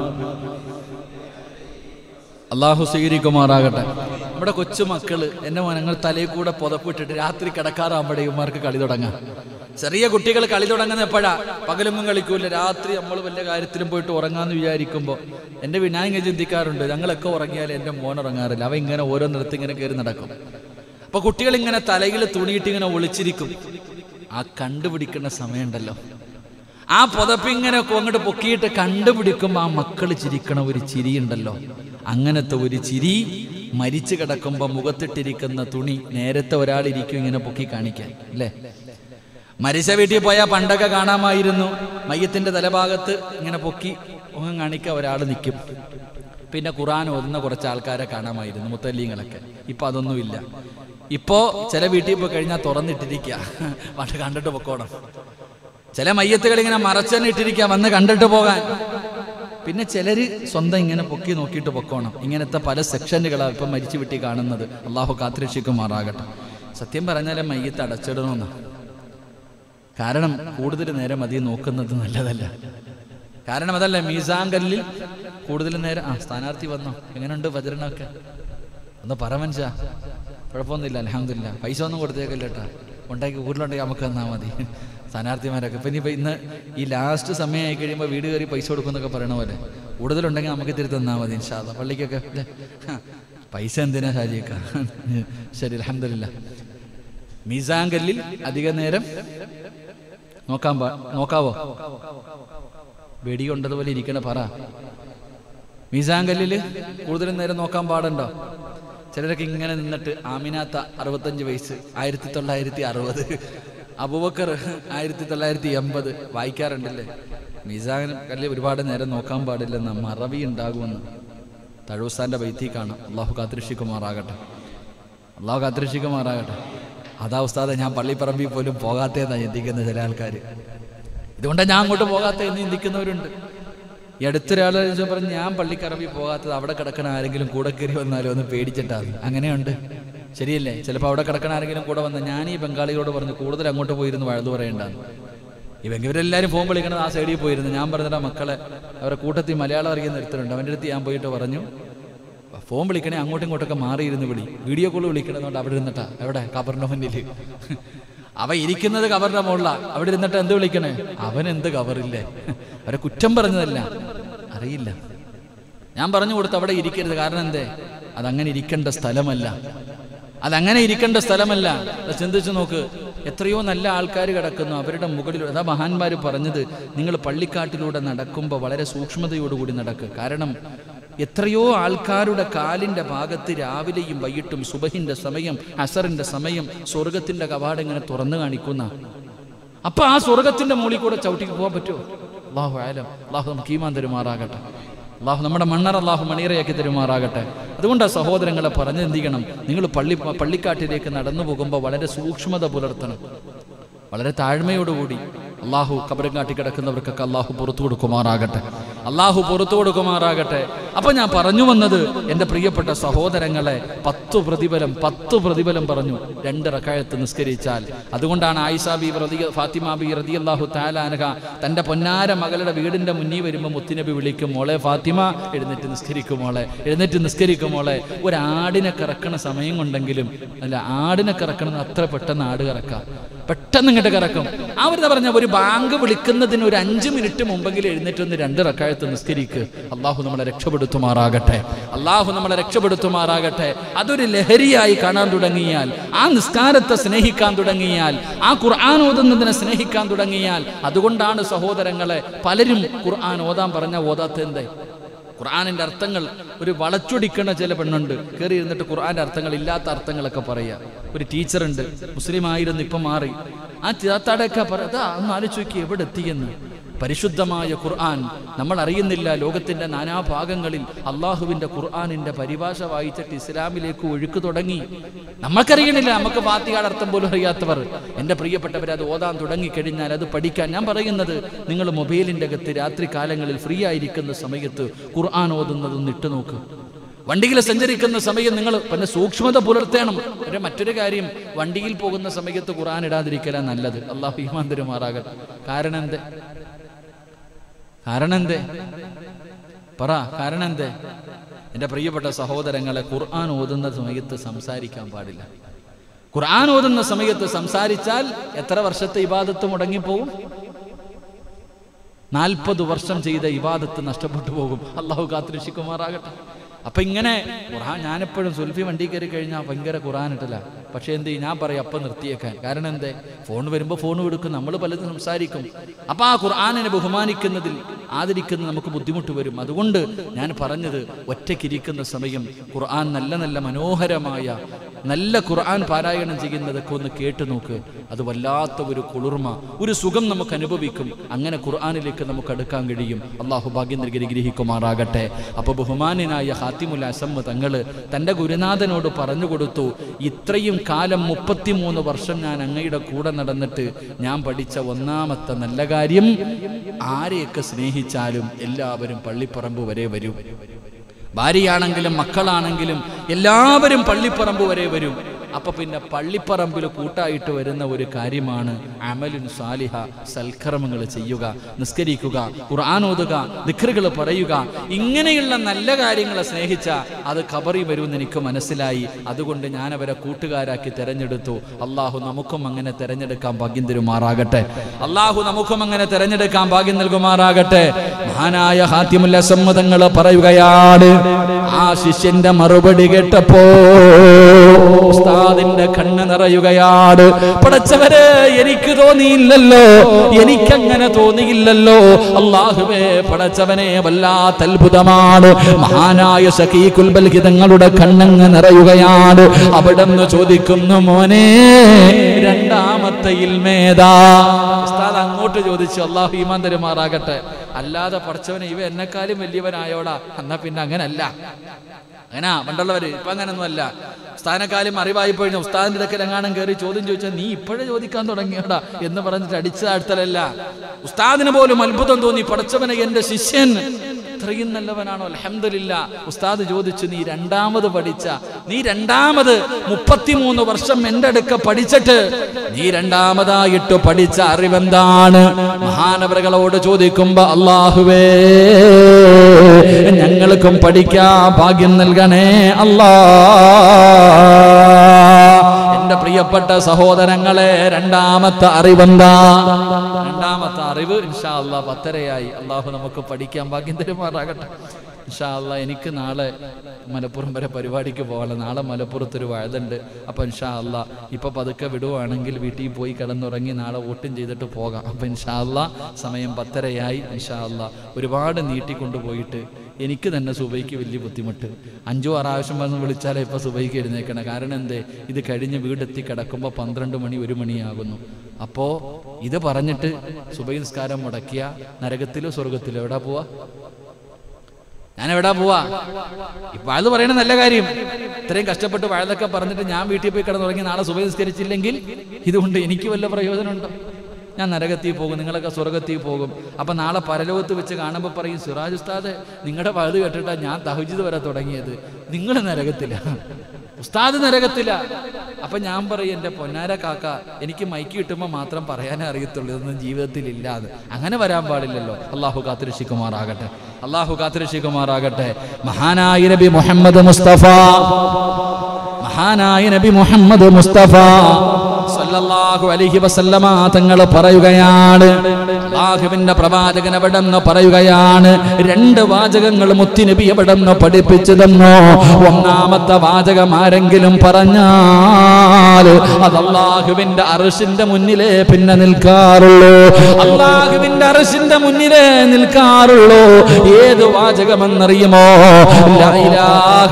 അള്ളാഹു സ്വീകരിക്കുമാറാകട്ടെ നമ്മുടെ കൊച്ചു മക്കള് എന്നെ ഞങ്ങൾ തലയിൽ കൂടെ പുതപ്പിട്ടിട്ട് രാത്രി കിടക്കാറാകുമ്പോഴേ ഇവന്മാർക്ക് കളി തുടങ്ങാം ചെറിയ കുട്ടികൾ കളി തുടങ്ങുന്ന എപ്പോഴാ പകലൊന്നും കളിക്കൂല രാത്രി നമ്മൾ വല്ല കാര്യത്തിലും പോയിട്ട് ഉറങ്ങാന്ന് വിചാരിക്കുമ്പോൾ എൻ്റെ വിനായക ചിന്തിക്കാറുണ്ട് ഞങ്ങളൊക്കെ ഉറങ്ങിയാൽ എൻ്റെ മോൻ ഉറങ്ങാറില്ല അവ ഇങ്ങനെ ഓരോ നിരത്ത് ഇങ്ങനെ കയറി നടക്കും അപ്പൊ കുട്ടികൾ ഇങ്ങനെ തലയിൽ തുണിയിട്ട് ഇങ്ങനെ ഒളിച്ചിരിക്കും ആ കണ്ടുപിടിക്കുന്ന സമയമുണ്ടല്ലോ ആ പുതപ്പിങ്ങനെ അങ്ങോട്ട് പൊക്കിയിട്ട് കണ്ടുപിടിക്കുമ്പോൾ ആ മക്കൾ ചിരിക്കണ ഒരു ചിരിയുണ്ടല്ലോ അങ്ങനത്തെ ഒരു ചിരി മരിച്ചു കിടക്കുമ്പോൾ മുഖത്തിട്ടിരിക്കുന്ന തുണി നേരത്തെ ഒരാളിരിക്കും ഇങ്ങനെ പൊക്കി കാണിക്കാൻ അല്ലേ മരിച്ച വീട്ടിൽ പോയാൽ പണ്ടൊക്കെ കാണാമായിരുന്നു മയ്യത്തിന്റെ തലഭാഗത്ത് ഇങ്ങനെ പൊക്കി മുഖം കാണിക്കാൻ ഒരാൾ നിൽക്കും പിന്നെ ഖുറാൻ ഓതുന്ന കുറച്ച് ആൾക്കാരെ കാണാമായിരുന്നു മുത്തല്ലീങ്ങളൊക്കെ ഇപ്പൊ അതൊന്നുമില്ല ഇപ്പോ ചില വീട്ടിൽ പോയി കഴിഞ്ഞാൽ തുറന്നിട്ടിരിക്കുക പണ്ട് കണ്ടിട്ട് പൊക്കോണം ചില മയ്യത്തുകൾ ഇങ്ങനെ മറച്ചന്നെ ഇട്ടിരിക്കുക വന്ന് കണ്ടിട്ട് പോകാൻ പിന്നെ ചിലര് സ്വന്തം ഇങ്ങനെ പൊക്കി നോക്കിയിട്ട് പൊക്കോണം ഇങ്ങനത്തെ പല സെക്ഷനുകളാണ് ഇപ്പം മരിച്ചു വിട്ടി കാണുന്നത് അള്ളാഹു കാത്തിരക്ഷിക്കുമാറാകട്ടെ സത്യം പറഞ്ഞാലേ മയ്യത്ത് അടച്ചിടണമെന്ന് കാരണം കൂടുതൽ നേരം അധികം നോക്കുന്നത് നല്ലതല്ല കാരണം അതല്ല മീസാങ്കല്ലിൽ കൂടുതൽ നേരം ആ സ്ഥാനാർത്ഥി വന്നോ എങ്ങനെയുണ്ട് ഭജരണമൊക്കെ ഒന്ന് പറ മനുഷ്യ കുഴപ്പമൊന്നുമില്ല അലഹമില്ല പൈസ ഒന്നും കൊടുത്തേക്കല്ല കേട്ടാ ഉണ്ടാക്കി ഊരിലുണ്ടെങ്കിൽ നമുക്ക് തന്നാൽ മതി സ്ഥാനാർത്ഥിമാരൊക്കെ ഇപ്പം ഇനിയിപ്പോൾ ഇന്ന് ഈ ലാസ്റ്റ് സമയമായി കഴിയുമ്പോൾ വീട് കയറി പൈസ കൊടുക്കുമെന്നൊക്കെ പറയണ പോലെ കൂടുതലുണ്ടെങ്കിൽ നമുക്ക് തിരി തന്നാൽ മതി ഇൻഷാല്ല പള്ളിക്കൊക്കെ അല്ലേ ഹാ, പൈസ എന്തിനാ ഷാജിക്ക ശരി അലഹമില്ല മീസാങ്കല്ലിൽ അധിക നേരം നോക്കാൻ പാ നോക്കാവോ വെടി കൊണ്ടതുപോലെ ഇരിക്കണ പറ മീസാങ്കല്ലില് കൂടുതൽ നേരം നോക്കാൻ പാടുണ്ടോ ചിലരൊക്കെ ഇങ്ങനെ നിന്നിട്ട് ആമിനാത്ത അറുപത്തഞ്ച് വയസ്സ് ആയിരത്തി തൊള്ളായിരത്തി അറുപത് അബുബക്കർ ആയിരത്തി തൊള്ളായിരത്തി എൺപത് വായിക്കാറുണ്ടല്ലേ മീസാൻ കല്ല് ഒരുപാട് നേരം നോക്കാൻ പാടില്ലെന്ന് മറവി ഉണ്ടാകുമെന്ന് തഴൂസാന്റെ വൈത്തി കാണാം അള്ളാഹു കാത്തിരക്ഷിക്കുമാറാകട്ടെ അള്ളാഹു കാത്തിരക്ഷിക്കുമാറാകട്ടെ അതാ ഉസ്താദെ ഞാൻ പള്ളിപ്പറമ്പിൽ പോലും പോകാത്തതെന്നാണ് ചിന്തിക്കുന്ന ചില ആൾക്കാർ ഇതുകൊണ്ടാണ് ഞാൻ അങ്ങോട്ട് പോകാത്ത എന്ന് ചിന്തിക്കുന്നവരുണ്ട് ഈ അടുത്തൊരാൾ പറഞ്ഞു ഞാൻ പള്ളിക്കറമ്പിൽ പോകാത്തത് അവിടെ കിടക്കണ ആരെങ്കിലും കൂടെ കയറി വന്നാലോ എന്ന് പേടിച്ചിട്ടാണ് അങ്ങനെയുണ്ട് ശരിയല്ലേ ചിലപ്പോൾ അവിടെ കിടക്കണ ആരെങ്കിലും കൂടെ വന്ന് ഞാൻ ഈ ബംഗാളികളോട് പറഞ്ഞു കൂടുതൽ അങ്ങോട്ട് പോയിരുന്നു വഴുതു പറയണ്ടാന്ന് ഈ ഇവരെല്ലാവരും ഫോൺ വിളിക്കണത് ആ സൈഡിൽ പോയിരുന്നു ഞാൻ പറഞ്ഞിട്ട് മക്കളെ അവരുടെ കൂട്ടത്തിൽ മലയാളം അറിയുന്ന ഒരുത്തരുണ്ട് അവൻ്റെ അടുത്ത് ഞാൻ പോയിട്ട് പറഞ്ഞു ഫോൺ വിളിക്കണേ അങ്ങോട്ടും ഇങ്ങോട്ടൊക്കെ മാറിയിരുന്ന് വിളി വീഡിയോ കോൾ വിളിക്കണമെന്നുണ്ട് അവിടെ ഇരുന്നിട്ടാ എവിടെ കബറിന്റെ മുന്നിൽ അവ ഇരിക്കുന്നത് കവറിന്റെ മുകളിലാ അവിടെ ഇരുന്നിട്ട് എന്ത് വിളിക്കണേ അവൻ എന്ത് കവറില്ലേ അവരെ കുറ്റം പറഞ്ഞതല്ല അറിയില്ല ഞാൻ പറഞ്ഞു കൊടുത്തു അവിടെ ഇരിക്കരുത് കാരണം എന്തേ അതങ്ങനെ ഇരിക്കേണ്ട സ്ഥലമല്ല അതങ്ങനെ ഇരിക്കേണ്ട സ്ഥലമല്ല അത് ചിന്തിച്ചു നോക്ക് എത്രയോ നല്ല ആൾക്കാർ കിടക്കുന്നു അവരുടെ മുകളിൽ അതാ മഹാന്മാർ പറഞ്ഞത് നിങ്ങൾ പള്ളിക്കാട്ടിലൂടെ നടക്കുമ്പോൾ വളരെ സൂക്ഷ്മതയോടുകൂടി നടക്കുക കാരണം എത്രയോ ആൾക്കാരുടെ കാലിൻ്റെ ഭാഗത്ത് രാവിലെയും വൈകിട്ടും സുബഹിൻ്റെ സമയം അസറിൻ്റെ സമയം സ്വർഗത്തിൻ്റെ കവാടം ഇങ്ങനെ തുറന്നു കാണിക്കുന്ന അപ്പൊ ആ സ്വർഗത്തിന്റെ മുകളിൽ കൂടെ ചവിട്ടിക്ക് പോകാൻ പറ്റുമോ അള്ളാഹു ആയാലും അള്ളാഹു നമുക്ക് ഈമാൻ തരുമാറാകട്ടെ അള്ളാഹു നമ്മുടെ മണ്ണർ അള്ളാഹു മണിയറയാക്കി തരുമാറാകട്ടെ അതുകൊണ്ട് ആ സഹോദരങ്ങളെ പറഞ്ഞ് എന്ത് ചെയ്യണം നിങ്ങൾ പള്ളി പള്ളിക്കാട്ടിലേക്ക് നടന്നു പോകുമ്പോൾ വളരെ സൂക്ഷ്മത പുലർത്തണം വളരെ താഴ്മയോടുകൂടി അള്ളാഹു കബരം കാട്ടി കിടക്കുന്നവർക്കൊക്കെ അള്ളാഹു പുറത്തു കൊടുക്കുമാറാകട്ടെ അള്ളാഹു പുറത്തു കൊടുക്കുമാറാകട്ടെ അപ്പൊ ഞാൻ പറഞ്ഞു വന്നത് എൻ്റെ പ്രിയപ്പെട്ട സഹോദരങ്ങളെ പത്തു പ്രതിഫലം പത്തു പ്രതിഫലം പറഞ്ഞു രണ്ട് റക്കായത്ത് നിസ്കരിച്ചാൽ അതുകൊണ്ടാണ് ആയിഷ ബി റതി ഫാത്തിമ ബി റതി അള്ളാഹു താലാനഹ തൻ്റെ പൊന്നാര മകളുടെ വീടിൻ്റെ മുന്നിൽ വരുമ്പോൾ മുത്തുനബി വിളിക്കും മോളെ ഫാത്തിമ എഴുന്നേറ്റ് നിസ്കരിക്കും മോളെ എഴുന്നേറ്റ് നിസ്കരിക്കും മോളെ ഒരു ആടിനെ കറക്കണ സമയം കൊണ്ടെങ്കിലും അല്ല ആടിനെ കറക്കണത് അത്ര പെട്ടെന്ന് ആട് കറക്കാം പെട്ടെന്ന് ഇങ്ങോട്ട് കറക്കും അവരെന്താ പറഞ്ഞ ഒരു ബാങ്ക് വിളിക്കുന്നതിന് ഒരു അഞ്ച് മിനിറ്റ് മുമ്പെങ്കിലും എഴുന്നേറ്റ് ഒന്ന് രണ്ട് റക്കായത്ത് നിസ്കരിക്ക് അള്ളാഹു നമ്മളെ രക്ഷപ്പെടുത്തുമാറാകട്ടെ അള്ളാഹു നമ്മളെ രക്ഷപ്പെടുത്തുമാറാകട്ടെ അതൊരു ലഹരിയായി കാണാൻ തുടങ്ങിയാൽ ആ നിസ്കാരത്തെ സ്നേഹിക്കാൻ തുടങ്ങിയാൽ ആ ഖുർആൻ ഓതുന്നതിനെ സ്നേഹിക്കാൻ തുടങ്ങിയാൽ അതുകൊണ്ടാണ് സഹോദരങ്ങളെ പലരും ഖുർആൻ ഓതാൻ പറഞ്ഞ ഓതാത്ത എന്തേ ഖുർആാനിന്റെ അർത്ഥങ്ങൾ ഒരു വളച്ചൊടിക്കണ ചില പെണ്ണുണ്ട് കയറി ഇരുന്നിട്ട് ഖുർആന്റെ അർത്ഥങ്ങൾ ഇല്ലാത്ത അർത്ഥങ്ങളൊക്കെ പറയാ ഒരു ടീച്ചറുണ്ട് മുസ്ലിം ആയിരുന്നു ഇപ്പം മാറി ആ ചേത്താടൊക്കെ പറയാ ഒന്ന് ആലോചിച്ച് നോക്കി എവിടെ എത്തിയെന്ന് പരിശുദ്ധമായ ഖുർആൻ നമ്മൾ അറിയുന്നില്ല ലോകത്തിന്റെ നാനാഭാഗങ്ങളിൽ അള്ളാഹുവിന്റെ ഖുർആാനിന്റെ പരിഭാഷ വായിച്ചിട്ട് ഇസ്ലാമിലേക്ക് ഒഴുക്ക് തുടങ്ങി നമുക്കറിയണില്ല നമുക്ക് ഫാത്തിയുടെ അർത്ഥം പോലും അറിയാത്തവർ എൻ്റെ പ്രിയപ്പെട്ടവർ അത് ഓതാൻ തുടങ്ങിക്കഴിഞ്ഞാൽ അത് പഠിക്കാൻ ഞാൻ പറയുന്നത് നിങ്ങൾ മൊബൈലിൻ്റെ അകത്ത് രാത്രി കാലങ്ങളിൽ ഫ്രീ ആയിരിക്കുന്ന സമയത്ത് ഖുർആൻ ഓതുന്നതൊന്ന് ഇട്ട് നോക്ക് വണ്ടിയിൽ സഞ്ചരിക്കുന്ന സമയം നിങ്ങൾ പിന്നെ സൂക്ഷ്മത പുലർത്തണം ഒരു മറ്റൊരു കാര്യം വണ്ടിയിൽ പോകുന്ന സമയത്ത് ഖുർആൻ ഇടാതിരിക്കലാ നല്ലത് അള്ളാഹു ഈമാൻ തരുമാറാകട്ടെ കാരണം എന്തേ കാരണം എന്തേ പറ കാരണം എന്തേ എൻ്റെ പ്രിയപ്പെട്ട സഹോദരങ്ങളെ ഖുർആൻ ഓതുന്ന സമയത്ത് സംസാരിക്കാൻ പാടില്ല ഖുർആൻ ഓതുന്ന സമയത്ത് സംസാരിച്ചാൽ എത്ര വർഷത്തെ ഇബാദത്ത് മുടങ്ങിപ്പോവും നാൽപ്പത് വർഷം ചെയ്ത ഇബാദത്ത് നഷ്ടപ്പെട്ടു പോകും അള്ളാഹു കാത്തിരക്ഷിക്കുമാറാകട്ടെ അപ്പൊ ഇങ്ങനെ ഖുർആൻ ഞാനെപ്പോഴും സുൽഫി വണ്ടി കയറി കഴിഞ്ഞാൽ ഭയങ്കര ഖുർആൻ ഇട്ടില്ല പക്ഷെ എന്ത് ചെയ്യും? ഞാൻ പറയും അപ്പം നിർത്തിയേക്കാൻ കാരണം എന്തേ ഫോൺ വരുമ്പോൾ ഫോൺ കൊടുക്കും നമ്മൾ പലതും സംസാരിക്കും അപ്പൊ ആ ഖുർആാനിനെ ബഹുമാനിക്കുന്നതിൽ ആദരിക്കുന്ന നമുക്ക് ബുദ്ധിമുട്ട് വരും അതുകൊണ്ട് ഞാൻ പറഞ്ഞത് ഒറ്റയ്ക്കിരിക്കുന്ന സമയം ഖുർആൻ നല്ല നല്ല മനോഹരമായ നല്ല ഖുർആൻ പാരായണം ചെയ്യുന്നതൊക്കെ ഒന്ന് കേട്ടു നോക്ക് അത് വല്ലാത്ത ഒരു കുളിർമ ഒരു സുഖം നമുക്ക് അനുഭവിക്കും അങ്ങനെ ഖുർആനിലേക്ക് നമുക്ക് അടുക്കാൻ കഴിയും അള്ളാഹു ഭാഗ്യം നൽകി ഗ്രഹിക്കുമാറാകട്ടെ അപ്പൊ ബഹുമാനായ ഹാത്തിമുൽ അസമ്മ തങ്ങള് തൻ്റെ ഗുരുനാഥനോട് പറഞ്ഞു കൊടുത്തു ഇത്രയും കാലം മുപ്പത്തിമൂന്ന് വർഷം ഞാൻ അങ്ങയുടെ കൂടെ നടന്നിട്ട് ഞാൻ പഠിച്ച ഒന്നാമത്തെ നല്ല കാര്യം ആരെയൊക്കെ സ്നേഹിച്ചാലും എല്ലാവരും പള്ളിപ്പറമ്പ് വരെ വരും ഭാര്യയാണെങ്കിലും മക്കളാണെങ്കിലും എല്ലാവരും പള്ളിപ്പറമ്പ് വരെ വരും അപ്പൊ പിന്നെ പള്ളിപ്പറമ്പിൽ കൂട്ടായിട്ട് വരുന്ന ഒരു കാര്യമാണ് അമലുൻ സാലിഹ സൽക്കർമ്മങ്ങൾ ചെയ്യുക നിസ്കരിക്കുക ഖുർആൻ ഓതുക ദിഖറുകൾ പറയുക ഇങ്ങനെയുള്ള നല്ല കാര്യങ്ങളെ സ്നേഹിച്ച അത് ഖബറി വരുമെന്ന് എനിക്ക് മനസ്സിലായി അതുകൊണ്ട് ഞാൻ അവരെ കൂട്ടുകാരാക്കി തെരഞ്ഞെടുത്തു അള്ളാഹു നമുക്കും അങ്ങനെ തെരഞ്ഞെടുക്കാൻ ഭാഗ്യം തരുമാറാകട്ടെ അള്ളാഹു നമുക്കും അങ്ങനെ തെരഞ്ഞെടുക്കാൻ ഭാഗ്യം നൽകുമാറാകട്ടെ മഹാനായ ഹാത്തിമുല്ല സമ്മതങ്ങൾ പറയുകയാണ് ആ ശിഷ്യന്റെ മറുപടി കേട്ടപ്പോ ഉസ്താദിന്റെ കണ്ണ് നിറയുകയാണ് പടച്ചവരെ എനിക്ക് തോന്നിയില്ലല്ലോ എനിക്കങ്ങനെ തോന്നിയില്ലല്ലോ അള്ളാഹുവേ പടച്ചവനെ വല്ലാത്ത അത്ഭുതമാണ് മഹാനായ സഖീഖുൽ ബൽഹി തങ്ങളുടെ കണ്ണങ്ങ് നിറയുകയാണ് അവിടെ നിന്ന് ചോദിക്കുന്നു മോനെ രണ്ടാമത്തെ ഇൽമേതാ ഉസ്താദ് അങ്ങോട്ട് ചോദിച്ചു അള്ളാഹു ഈമാൻ തരുമാറാകട്ടെ അല്ലാതെ പടച്ചവനെ ഇവ എന്നെക്കാളും വലിയവനായോടാ എന്നാ പിന്നെ അങ്ങനല്ല അങ്ങനെ പണ്ടുള്ളവര് ഇപ്പൊ അങ്ങനൊന്നും അല്ല ഉസ്താദിനെക്കാളും അറിവായിപ്പോയി ഉസ്താദിന്റെ ഇടയ്ക്ക് എങ്ങാനും കയറി ചോദ്യം ചോദിച്ചാൽ നീ ഇപ്പോഴേ ചോദിക്കാൻ തുടങ്ങിയടാ എന്ന് പറഞ്ഞിട്ട് അടിച്ച താഴ്ത്തലല്ല ഉസ്താദിന് പോലും അത്ഭുതം തോന്നി പടച്ചവനെ എന്റെ ശിഷ്യൻ ഇത്രയും നല്ലവനാണോ അലഹമില്ല ഉസ്താദ് ചോദിച്ചു നീ രണ്ടാമത് പഠിച്ച നീ രണ്ടാമത് മുപ്പത്തിമൂന്ന് വർഷം എന്റെ അടുക്ക പഠിച്ചിട്ട് നീ രണ്ടാമതായിട്ട് പഠിച്ച അറിവെന്താണ് മഹാനവരകളോട് ചോദിക്കുമ്പോ അള്ളാഹുവേ ഞങ്ങൾക്കും പഠിക്കാൻ ഭാഗ്യം നൽകണേ അല്ലാ എന്റെ പ്രിയപ്പെട്ട സഹോദരങ്ങളെ രണ്ടാമത്തെ അറിവെന്താ രണ്ടാമത്തെ അറിവ് ഇൻഷാ അള്ളാഹ് പത്തരയായി അള്ളാഹു നമുക്ക് പഠിക്കാൻ ഭാഗ്യം തരുമാറാകട്ടെ ഇൻഷാ അല്ലാ എനിക്ക് നാളെ മലപ്പുറം വരെ പരിപാടിക്ക് പോകാനുള്ള നാളെ മലപ്പുറത്തൊരു വഴുതുണ്ട് അപ്പം ഇൻഷാ അല്ലാ ഇപ്പം പതുക്കെ വിടുവാണെങ്കിൽ വീട്ടിൽ പോയി കിടന്നുറങ്ങി നാളെ വോട്ടും ചെയ്തിട്ട് പോകാം അപ്പം ഇൻഷാ അല്ലാ സമയം പത്തരയായി ഇൻഷാ അല്ലാ ഒരുപാട് നീട്ടിക്കൊണ്ടുപോയിട്ട് എനിക്ക് തന്നെ സുബൈക്ക് വലിയ ബുദ്ധിമുട്ട് അഞ്ചോ ആറാവശ്യം വന്ന് വിളിച്ചാലേ ഇപ്പം സുബൈക്ക് എഴുന്നേക്കണം കാരണം എന്തേ ഇത് കഴിഞ്ഞ് വീടെത്തി കിടക്കുമ്പോൾ പന്ത്രണ്ട് മണി ഒരു മണിയാകുന്നു അപ്പോൾ ഇത് പറഞ്ഞിട്ട് സുബൈ നിസ്കാരം മുടക്കിയ നരകത്തിലോ സ്വർഗത്തിലോ എവിടെ പോവാ ഞാൻ എവിടാ പോവാ ഇപ്പൊ അത് പറയണ നല്ല കാര്യം ഇത്രയും കഷ്ടപ്പെട്ട് വഴുതൊക്കെ പറഞ്ഞിട്ട് ഞാൻ വീട്ടിൽ പോയി കിടന്നുറങ്ങി നാളെ സുബൈ നിസ്കരിച്ചില്ലെങ്കിൽ ഇതുകൊണ്ട് എനിക്ക് വല്ല പ്രയോജനമുണ്ടോ ഞാൻ നരകത്തിൽ പോകും നിങ്ങളൊക്കെ സ്വർഗത്തിൽ പോകും അപ്പൊ നാളെ പരലോകത്ത് വെച്ച് കാണുമ്പോൾ പറയും സിറാജ് ഉസ്താദ് നിങ്ങളുടെ പഴുത് കേട്ടിട്ടാ ഞാൻ തഹജിത് വരെ തുടങ്ങിയത് നിങ്ങൾ നരകത്തില്ല ഉസ്താദ് നരകത്തില്ല അപ്പൊ ഞാൻ പറയും എൻ്റെ പൊന്നാര കാക്ക എനിക്ക് മൈക്ക് കിട്ടുമ്പോൾ മാത്രം പറയാനേ അറിയത്തുള്ളൂ ഇതൊന്നും ജീവിതത്തിൽ ഇല്ലാതെ അങ്ങനെ വരാൻ പാടില്ലല്ലോ അള്ളാഹു കാത്തിരക്ഷിക്കുമാറാകട്ടെ അള്ളാഹു കാത്തിരക്ഷിക്കുമാറാകട്ടെ മഹാനായ നബി മുഹമ്മദ് മുസ്തഫ മഹാനായ നബി മുഹമ്മദ് മുസ്തഫ സല്ലല്ലാഹു അലൈഹി വസല്ലമ തങ്ങൾ പറയുകയാണ് അല്ലാഹുവിന്റെ പ്രവാചകൻ എവിടെ നിന്ന് പറയുകയാണ് രണ്ട് വാചകങ്ങൾ മുത്തുനബി എവിടെ നിന്ന് പഠിപ്പിച്ചു തന്നോ ഒന്നാമത്തെ വാചകം ആരെങ്കിലും പറഞ്ഞാൽ അത് അള്ളാഹുവിന്റെ അർഷിന്റെ മുന്നിലേ പിന്നെ നിൽക്കാറുള്ളൂ അള്ളാഹുവിന്റെ അർഷിന്റെ മുന്നിലേ നിൽക്കാറുള്ളൂ ഏത് വാചകമെന്നറിയുമോ ലാ ഇലാഹ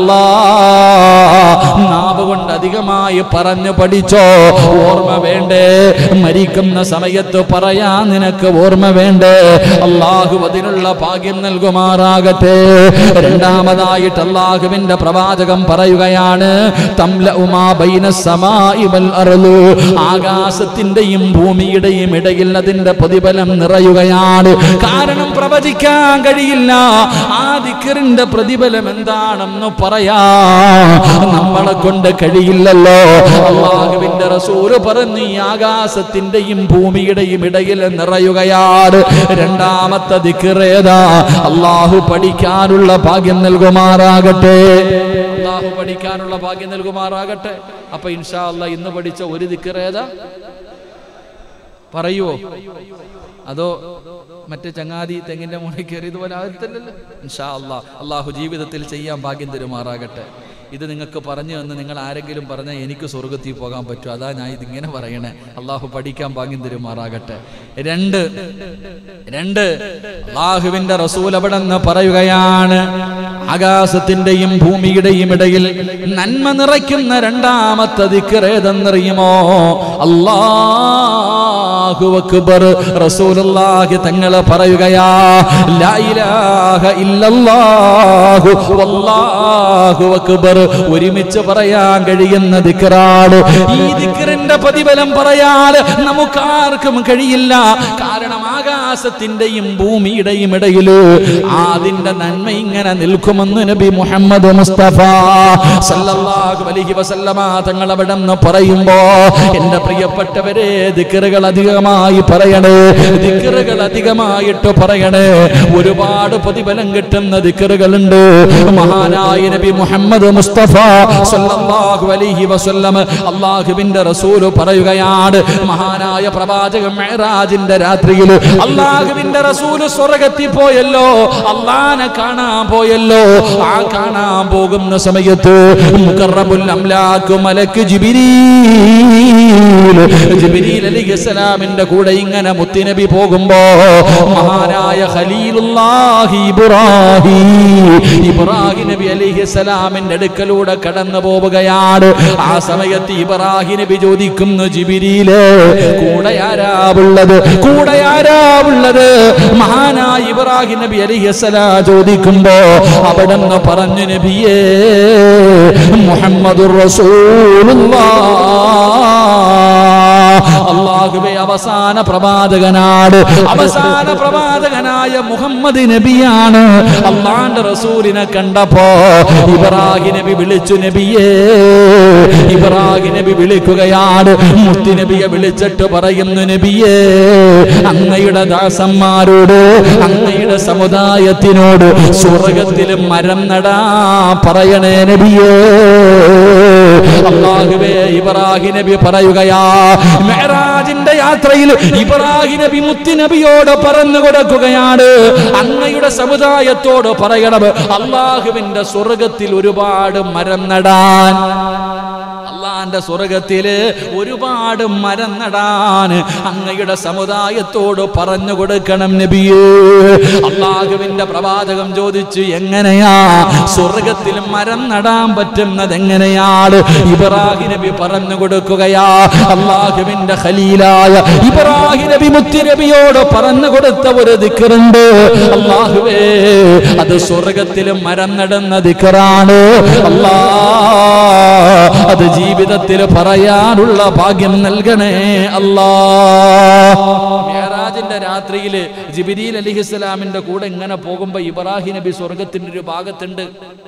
ഇല്ലല്ലാഹ് നാവ് കൊണ്ട് അധികമായി പറഞ്ഞു പഠിച്ചോ ഓർമ്മ വേണ്ടേ മരിക്കുന്ന സമയത്ത് പറയാ നിനക്ക് ഓർമ്മ വേണ്ടേ അള്ളാഹു അതിനുള്ള ഭാഗ്യം നൽകുമാറാകട്ടെ രണ്ടാമതായിട്ട് അള്ളാഹുവിന്റെ പ്രവാചകം പറയുകയാണ് തംലഉമാ ബൈന സമാഇ വൽ അർളു ആകാശത്തിന്റെയും ഭൂമിയുടെയും ഇടയിൽ അതിന്റെ പ്രതിഫലം നിറയുകയാണ് കാരണം പ്രവചിക്കാൻ കഴിയില്ല ആ ദിക്കറിന്റെ പ്രതിഫലം എന്താണെന്ന് പറയാ നമ്മളെ കൊണ്ട് കഴിയില്ലല്ലോ അള്ളാഹുവിന്റെ റസൂല് പറഞ്ഞു ഈ ആകാശത്തിന്റെയും ഭൂമിയുടെയും ഇടയിൽ നിറയുകയാണ് രണ്ടാമത്തെ ദിക്കറേതാ അള്ളാഹു പഠിക്കാനുള്ള ഭാഗ്യം നൽകുമാറാകട്ടെ അള്ളാഹു പഠിക്കാനുള്ള ഭാഗ്യം നൽകുമാറാകട്ടെ അപ്പൊ ഇൻഷാ അല്ലാ ഇന്ന് പഠിച്ച ഒരു ദിക്കറേതാ പറയുവോ അതോ മറ്റേ ചങ്ങാതി തെങ്ങിന്റെ മുകളിൽ കയറി ഇതുപോലെ ആകത്തില്ലല്ലോ ഇൻഷാ അല്ലാ അള്ളാഹു ജീവിതത്തിൽ ചെയ്യാൻ ഭാഗ്യം തരുമാറാകട്ടെ ഇത് നിങ്ങൾക്ക് പറഞ്ഞു തന്ന് നിങ്ങൾ ആരെങ്കിലും പറഞ്ഞാൽ എനിക്ക് സ്വർഗത്തിൽ പോകാൻ പറ്റും അതാ ഞാൻ ഇതിങ്ങനെ പറയണേ അള്ളാഹു പഠിക്കാൻ ഭാഗ്യം തരുമാറാകട്ടെ രണ്ട് രണ്ട് അള്ളാഹുവിന്റെ റസൂൽ അവിടെ നിന്ന് പറയുകയാണ് ആകാശത്തിന്റെയും ഭൂമിയുടെയും ഇടയിൽ നന്മ നിറയ്ക്കുന്ന രണ്ടാമത്തെ ദിക്കറേതെന്നറിയുമോ അല്ലാഹു അക്ബർ റസൂലുള്ളാഹി തങ്ങൾ പറയുകയാ ലാ ഇലാഹ ഇല്ലല്ലാഹു വല്ലാഹു അക്ബർ ഒരുമിച്ച് പറയാൻ കഴിയുന്ന ദിക്റാണ് ഈ ദിക്റിന്റെ പ്രതിഫലം പറയാൻ നമുക്കാർക്കും കഴിയില്ല കാരണം ആകാശത്തിന്റെയും ഭൂമിയുടെയും ഇടയിൽ അതിന്റെ നന്മ ഇങ്ങനെ നിൽക്കുമെന്ന് നബി മുഹമ്മദ് മുസ്തഫ സല്ലല്ലാഹു അലൈഹി വസല്ലമ തങ്ങൾ അവിടെ നിന്ന് പറയുമ്പോ എന്റെ പ്രിയപ്പെട്ടവരെ ദിക്റുകൾ അധികമായി പറയണേ ദിക്റുകൾ അധികമായിട്ട് പറയണേ ഒരുപാട് പ്രതിഫലം കിട്ടുന്ന ദിക്റുകളുണ്ട് മഹാനായ നബി മുഹമ്മദ് മുസ്തഫ സല്ലല്ലാഹു അലൈഹി വസല്ലം അള്ളാഹുവിന്റെ റസൂല് പറയുകയാണ് മഹാനായ പ്രവാചകൻ മെഹറാജിന്റെ രാത്രിയിൽ അള്ളാഹുവിന്റെ റസൂല് സ്വർഗത്തിൽ പോയല്ലോ അള്ളാനെ കാണാൻ പോയല്ലോ ആ കാണാൻ പോകുന്ന സമയത്ത് മുഖറബുൽ അംലാക്ക് മലക്ക് ജിബിരീൽ ജിബിരീൽ അലൈഹിസ്സലാമിന്റെ കൂടെ ഇങ്ങനെ മുത്തിനബി പോകുമ്പോ മഹാനായ ഖലീലുല്ലാഹി ഇബ്രാഹിം ഇബ്രാഹിം നബി അലൈഹിസ്സലാമിന്റെ അടുക്കലൂടെ കടന്നു പോവുകയാണ് ആ സമയത്ത് ഇബ്രാഹിം നബി ചോദിക്കുന്നു ജിബിരിയില് കൂടെ ആരാവുള്ളത് കൂടെ ആരാവുള്ളത് മഹാനായ ഇബ്രാഹിം നബി അലൈഹിസ്സലാം ചോദിക്കുമ്പോ അവിടെ നിന്ന് പറഞ്ഞു നബിയേ മുഹമ്മദുർ റസൂലുള്ളാഹ് അള്ളാഹുവെ അവസാന പ്രവാചകനാണ് അവസാന പ്രവാചകനായ മുഹമ്മദ് നബിയാണ് അള്ളാന്റെ റസൂലിനെ കണ്ടപ്പോ ഇബ്രാഹിം നബി വിളിച്ചു നബിയേ ഇബ്രാഹിം നബി വിളിക്കുകയാണ് മുത്തി നബിയെ വിളിച്ചിട്ട് പറയുന്നു നബിയേ അങ്ങയുടെ ദാസന്മാരോട് അങ്ങയുടെ സമുദായത്തിനോട് സ്വർഗത്തിൽ മരം നടാ പറയണേ നബിയേ അള്ളാഹുവേ ഇബ്രാഹിം നബി പറയുകയാ മെഹറാജ് മേറാജിന്റെ യാത്രയിൽ ഇബ്രാഹിം നബി മുത്തി നബിയോട് പറഞ്ഞു കൊടുക്കുകയാണ് അങ്ങയുടെ സമുദായത്തോട് പറയണം അള്ളാഹുവിന്റെ സ്വർഗത്തിൽ ഒരുപാട് മരം നടാൻ അള്ളാന്റെ സ്വർഗത്തില് ഒരുപാട് മരം നടാൻ അങ്ങയുടെ സമുദായത്തോട് പറഞ്ഞു കൊടുക്കണം നബിയേ അള്ളാഹുവിന്റെ പ്രവാചകം ചോദിച്ചു എങ്ങനെയാ സ്വർഗത്തിൽ മരം നടാൻ പറ്റുന്നത് എങ്ങനെയാണ് ഇബ്രാഹിം നബി പറഞ്ഞു കൊടുക്കുകയാ അള്ളാഹുവിന്റെ ഖലീലായ ഇബ്രാഹിം നബി മുത്തി നബിയോട് പറഞ്ഞു കൊടുത്ത ഒരു ദിക്കറുണ്ട് അള്ളാഹുവേ അത് സ്വർഗത്തിൽ മരം നടുന്ന ദിക്കറാണ് അല്ലാ അത് ജീവിതത്തിൽ പറയാനുള്ള ഭാഗ്യം നൽകണേ അല്ലാ മേറാജിന്റെ രാത്രിയില് ജിബിരിൽ അലിഹിസ്സലാമിന്റെ കൂടെ ഇങ്ങനെ പോകുമ്പോ ഇബ്രാഹിം നബി സ്വർഗത്തിന്റെ ഒരു ഭാഗത്തുണ്ട്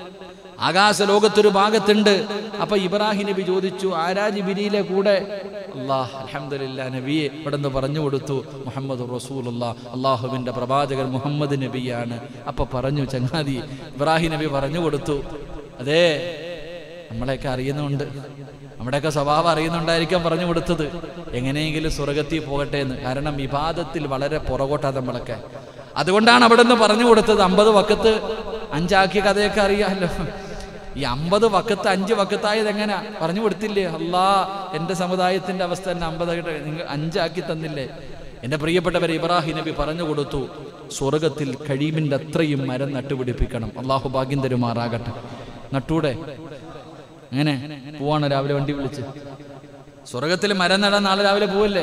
ആകാശ ലോകത്തൊരു ഭാഗത്തുണ്ട് അപ്പൊ ഇബ്രാഹിം നബി ചോദിച്ചു ആരാ ജിബിരിയിലെ കൂടെ അള്ളാഹ് അലഹമില്ല നബിയെ ഇവിടെ നിന്ന് പറഞ്ഞു കൊടുത്തു മുഹമ്മദ് റസൂലുള്ള അള്ളാഹുവിന്റെ പ്രവാചകൻ മുഹമ്മദ് നബിയാണ് അപ്പൊ പറഞ്ഞു ചങ്ങാതി ഇബ്രാഹിം നബി പറഞ്ഞു കൊടുത്തു അതെ നമ്മളെയൊക്കെ അറിയുന്നുണ്ട് നമ്മുടെയൊക്കെ സ്വഭാവം അറിയുന്നുണ്ടായിരിക്കാം പറഞ്ഞു കൊടുത്തത് എങ്ങനെയെങ്കിലും സ്വർഗത്തിൽ പോകട്ടെ എന്ന് കാരണം വിവാദത്തിൽ വളരെ പുറകോട്ടാ നമ്മളൊക്കെ അതുകൊണ്ടാണ് അവിടെ നിന്ന് പറഞ്ഞു കൊടുത്തത് അമ്പത് വക്കത്ത് അഞ്ചാക്കിയ കഥയൊക്കെ അറിയാമല്ലോ ഈ അമ്പത് വക്കത്ത് അഞ്ച് വക്കത്തായത് എങ്ങനാ പറഞ്ഞു കൊടുത്തില്ലേ അല്ലാ എൻ്റെ സമുദായത്തിന്റെ അവസ്ഥ തന്നെ അമ്പത് നിങ്ങൾ അഞ്ചാക്കി തന്നില്ലേ എൻ്റെ പ്രിയപ്പെട്ടവരെ ഇബ്രാഹിം നബി പറഞ്ഞു കൊടുത്തു സ്വർഗത്തിൽ കഴിവിൻ്റെ അത്രയും മരം നട്ടുപിടിപ്പിക്കണം അള്ളാഹു ഭാഗ്യം തരുമാറാകട്ടെ നട്ടൂടെ അങ്ങനെ പോവാണ് രാവിലെ വണ്ടി വിളിച്ച് സ്വർഗത്തിൽ മരം നടാൻ നാളെ രാവിലെ പോവല്ലേ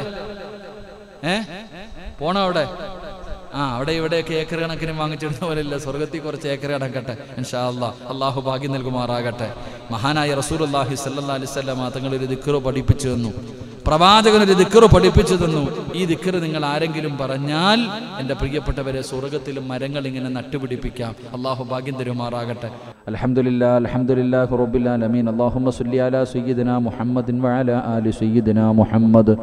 ഏ പോണോ അവിടെ ആ അവിടെ ഇവിടെയൊക്കെ ഏക്കർ കണക്കിന് വാങ്ങിച്ചിടുന്ന പോലെയല്ല സ്വർഗത്തിൽ കുറച്ച് ഏക്കർ കണക്കട്ടെ ഇൻഷാ അല്ലാ അള്ളാഹു ഭാഗ്യം നൽകുമാറാകട്ടെ മഹാനായ റസൂൽ അള്ളാഹി സല്ലാ അലിസ്വല്ലാ തങ്ങൾ ഒരു ദിക്കറ് പഠിപ്പിച്ചു തന്നു പ്രവാചകൻ ഒരു ദിക്കറ് പഠിപ്പിച്ചു തന്നു ഈ ദിക്കറ് നിങ്ങൾ ആരെങ്കിലും പറഞ്ഞാൽ എൻ്റെ പ്രിയപ്പെട്ടവരെ സ്വർഗത്തിലും മരങ്ങൾ ഇങ്ങനെ നട്ടുപിടിപ്പിക്കാം അള്ളാഹു ഭാഗ്യം തരുമാറാകട്ടെ അൽഹംദുലില്ലാ അൽഹംദുലില്ലാഹി റബ്ബിൽ ആലമീൻ അല്ലാഹുമ്മ സ്വല്ലി അലാ സയ്യിദിനാ മുഹമ്മദിൻ വഅലാ ആലി സയ്യിദിനാ മുഹമ്മദ്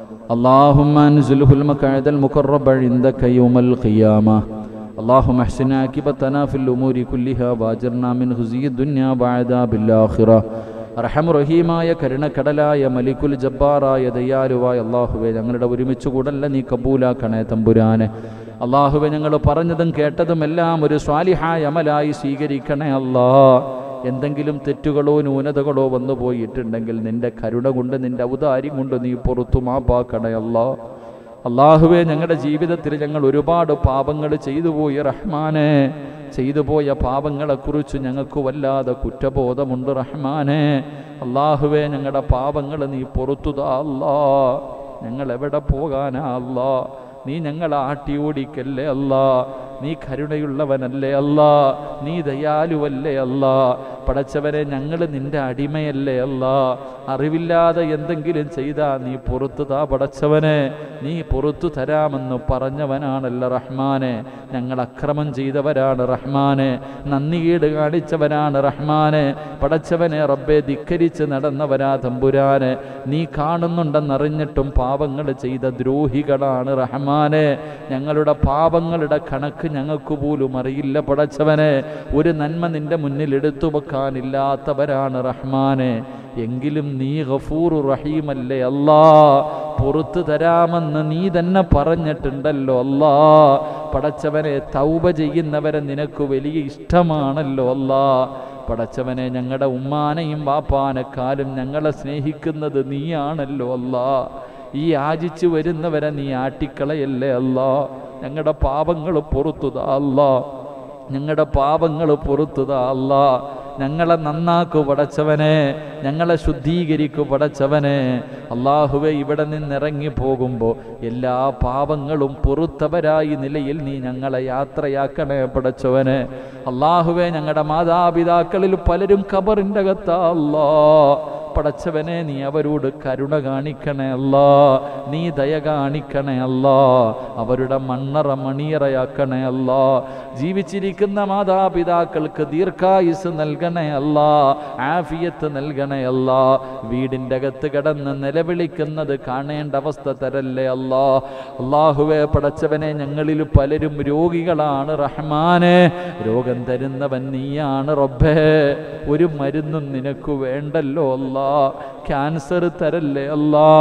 اللهم انزله المقعد المقرب عندك يوم القيامة اللهم احسن عاقبتنا في الأمور كلها واجرنا من خزي الدنيا وعذاب الآخرة റഹമുറഹീമായ കരുണക്കടലായ മലിക്കുൽ ജബ്ബാറായ ദയ്യാലുവായ അള്ളാഹുവെ ഞങ്ങളുടെ ഒരുമിച്ച് കൂടല്ല നീ കബൂലാക്കണേ തമ്പുരാനെ അള്ളാഹുവെ ഞങ്ങൾ പറഞ്ഞതും കേട്ടതും എല്ലാം ഒരു സ്വാലിഹായ അമലായി സ്വീകരിക്കണേ അല്ലാ എന്തെങ്കിലും തെറ്റുകളോ ന്യൂനതകളോ വന്നു പോയിട്ടുണ്ടെങ്കിൽ നിന്റെ കരുണ കൊണ്ട് നിന്റെ ഔദാര്യം കൊണ്ട് നീ പുറത്തു മാപ്പാക്കണേ അല്ലാ അള്ളാഹുവെ ഞങ്ങളുടെ ജീവിതത്തിൽ ഞങ്ങൾ ഒരുപാട് പാപങ്ങൾ ചെയ്തു പോയി റഹ്മാനെ ചെയ്തു പോയ പാപങ്ങളെക്കുറിച്ച് ഞങ്ങൾക്ക് വല്ലാതെ കുറ്റബോധമുണ്ട് റഹ്മാനെ അള്ളാഹുവെ ഞങ്ങളുടെ പാപങ്ങൾ നീ പുറത്തുതാ അല്ലാ ഞങ്ങൾ എവിടെ പോകാനാ അല്ലാ നീ ഞങ്ങളെ ആട്ടി ഓടിക്കല്ലേ അല്ലാ നീ കരുണയുള്ളവനല്ലേ അല്ലാ നീ ദയാലുവല്ലേ അല്ലാ പടച്ചവനെ ഞങ്ങൾ നിന്റെ അടിമയല്ലേ അല്ലാ അറിവില്ലാതെ എന്തെങ്കിലും ചെയ്താ നീ പുറത്തു താ പടച്ചവനെ നീ പുറത്തു തരാമെന്ന് പറഞ്ഞവനാണല്ലോ റഹ്മാനെ ഞങ്ങൾ അക്രമം ചെയ്തവരാണ് റഹ്മാനെ നന്ദികേട് കാണിച്ചവനാണ് റഹ്മാനെ പടച്ചവനെ റബ്ബെ ധിക്കരിച്ച് നടന്നവരാ തമ്പുരാനെ നീ കാണുന്നുണ്ടെന്നറിഞ്ഞിട്ടും പാപങ്ങൾ ചെയ്ത ദ്രോഹികളാണ് റഹ്മാനെ ഞങ്ങളുടെ പാപങ്ങളുടെ കണക്ക് ഞങ്ങൾക്ക് പോലും അറിയില്ല പടച്ചവനെ ഒരു നന്മ നിന്റെ മുന്നിൽ എടുത്തു വെക്കാനില്ലാത്തവരാണ് റഹ്മാനെ എങ്കിലും നീ ഗഫൂർ റഹീമല്ലേ അല്ലാ പുറത്തു തരാമെന്ന് നീ തന്നെ പറഞ്ഞിട്ടുണ്ടല്ലോ അല്ലാ പടച്ചവനെ തൗബ ചെയ്യുന്നവരെ നിനക്ക് വലിയ ഇഷ്ടമാണല്ലോ അല്ലാ പടച്ചവനെ ഞങ്ങളുടെ ഉമ്മാനെയും വാപ്പാനെക്കാളും ഞങ്ങളെ സ്നേഹിക്കുന്നത് നീയാണല്ലോ അല്ലാ ഈ യാചിച്ചു വരുന്നവരെ നീ ആട്ടിക്കളയല്ലേ അല്ലാ ഞങ്ങളുടെ പാപങ്ങൾ പുറത്തുതാ അല്ലാ ഞങ്ങളുടെ പാപങ്ങൾ പുറത്തുതാ അല്ലാ ഞങ്ങളെ നന്നാക്കു പടച്ചവനെ ഞങ്ങളെ ശുദ്ധീകരിക്കു പടച്ചവനെ അള്ളാഹുവെ ഇവിടെ നിന്നിറങ്ങി പോകുമ്പോൾ എല്ലാ പാപങ്ങളും പൊറുത്തവരായി നിലയിൽ നീ ഞങ്ങളെ യാത്രയാക്കണേ പടച്ചവനെ അള്ളാഹുവെ ഞങ്ങളുടെ മാതാപിതാക്കളിൽ പലരും കബറിൻ്റെ അകത്താ അല്ലാ പടച്ചവനെ നീ അവരോട് കരുണ കാണിക്കണേ അല്ലാ നീ ദയ കാണിക്കണേ അല്ലാ അവരുടെ മണ്ണറ മണിയറയാക്കണേ അല്ലാ ജീവിച്ചിരിക്കുന്ന മാതാപിതാക്കൾക്ക് ദീർഘായുസ് നൽകണേ അല്ലാ ആഫിയത്ത് നൽകണേ അല്ലാ വീടിൻ്റെ അകത്ത് കിടന്ന് നിലവിളിക്കുന്നത് കാണേണ്ട അവസ്ഥ തരല്ലേ അല്ലാ അള്ളാഹുവെ പടച്ചവനെ ഞങ്ങളിൽ പലരും രോഗികളാണ് റഹ്മാനെ രോഗം തരുന്നവൻ നീയാണ് റബ്ബേ ഒരു മരുന്നും നിനക്ക് വേണ്ടല്ലോ അല്ലാ ക്യാൻസർ തരല്ലേ അല്ലാ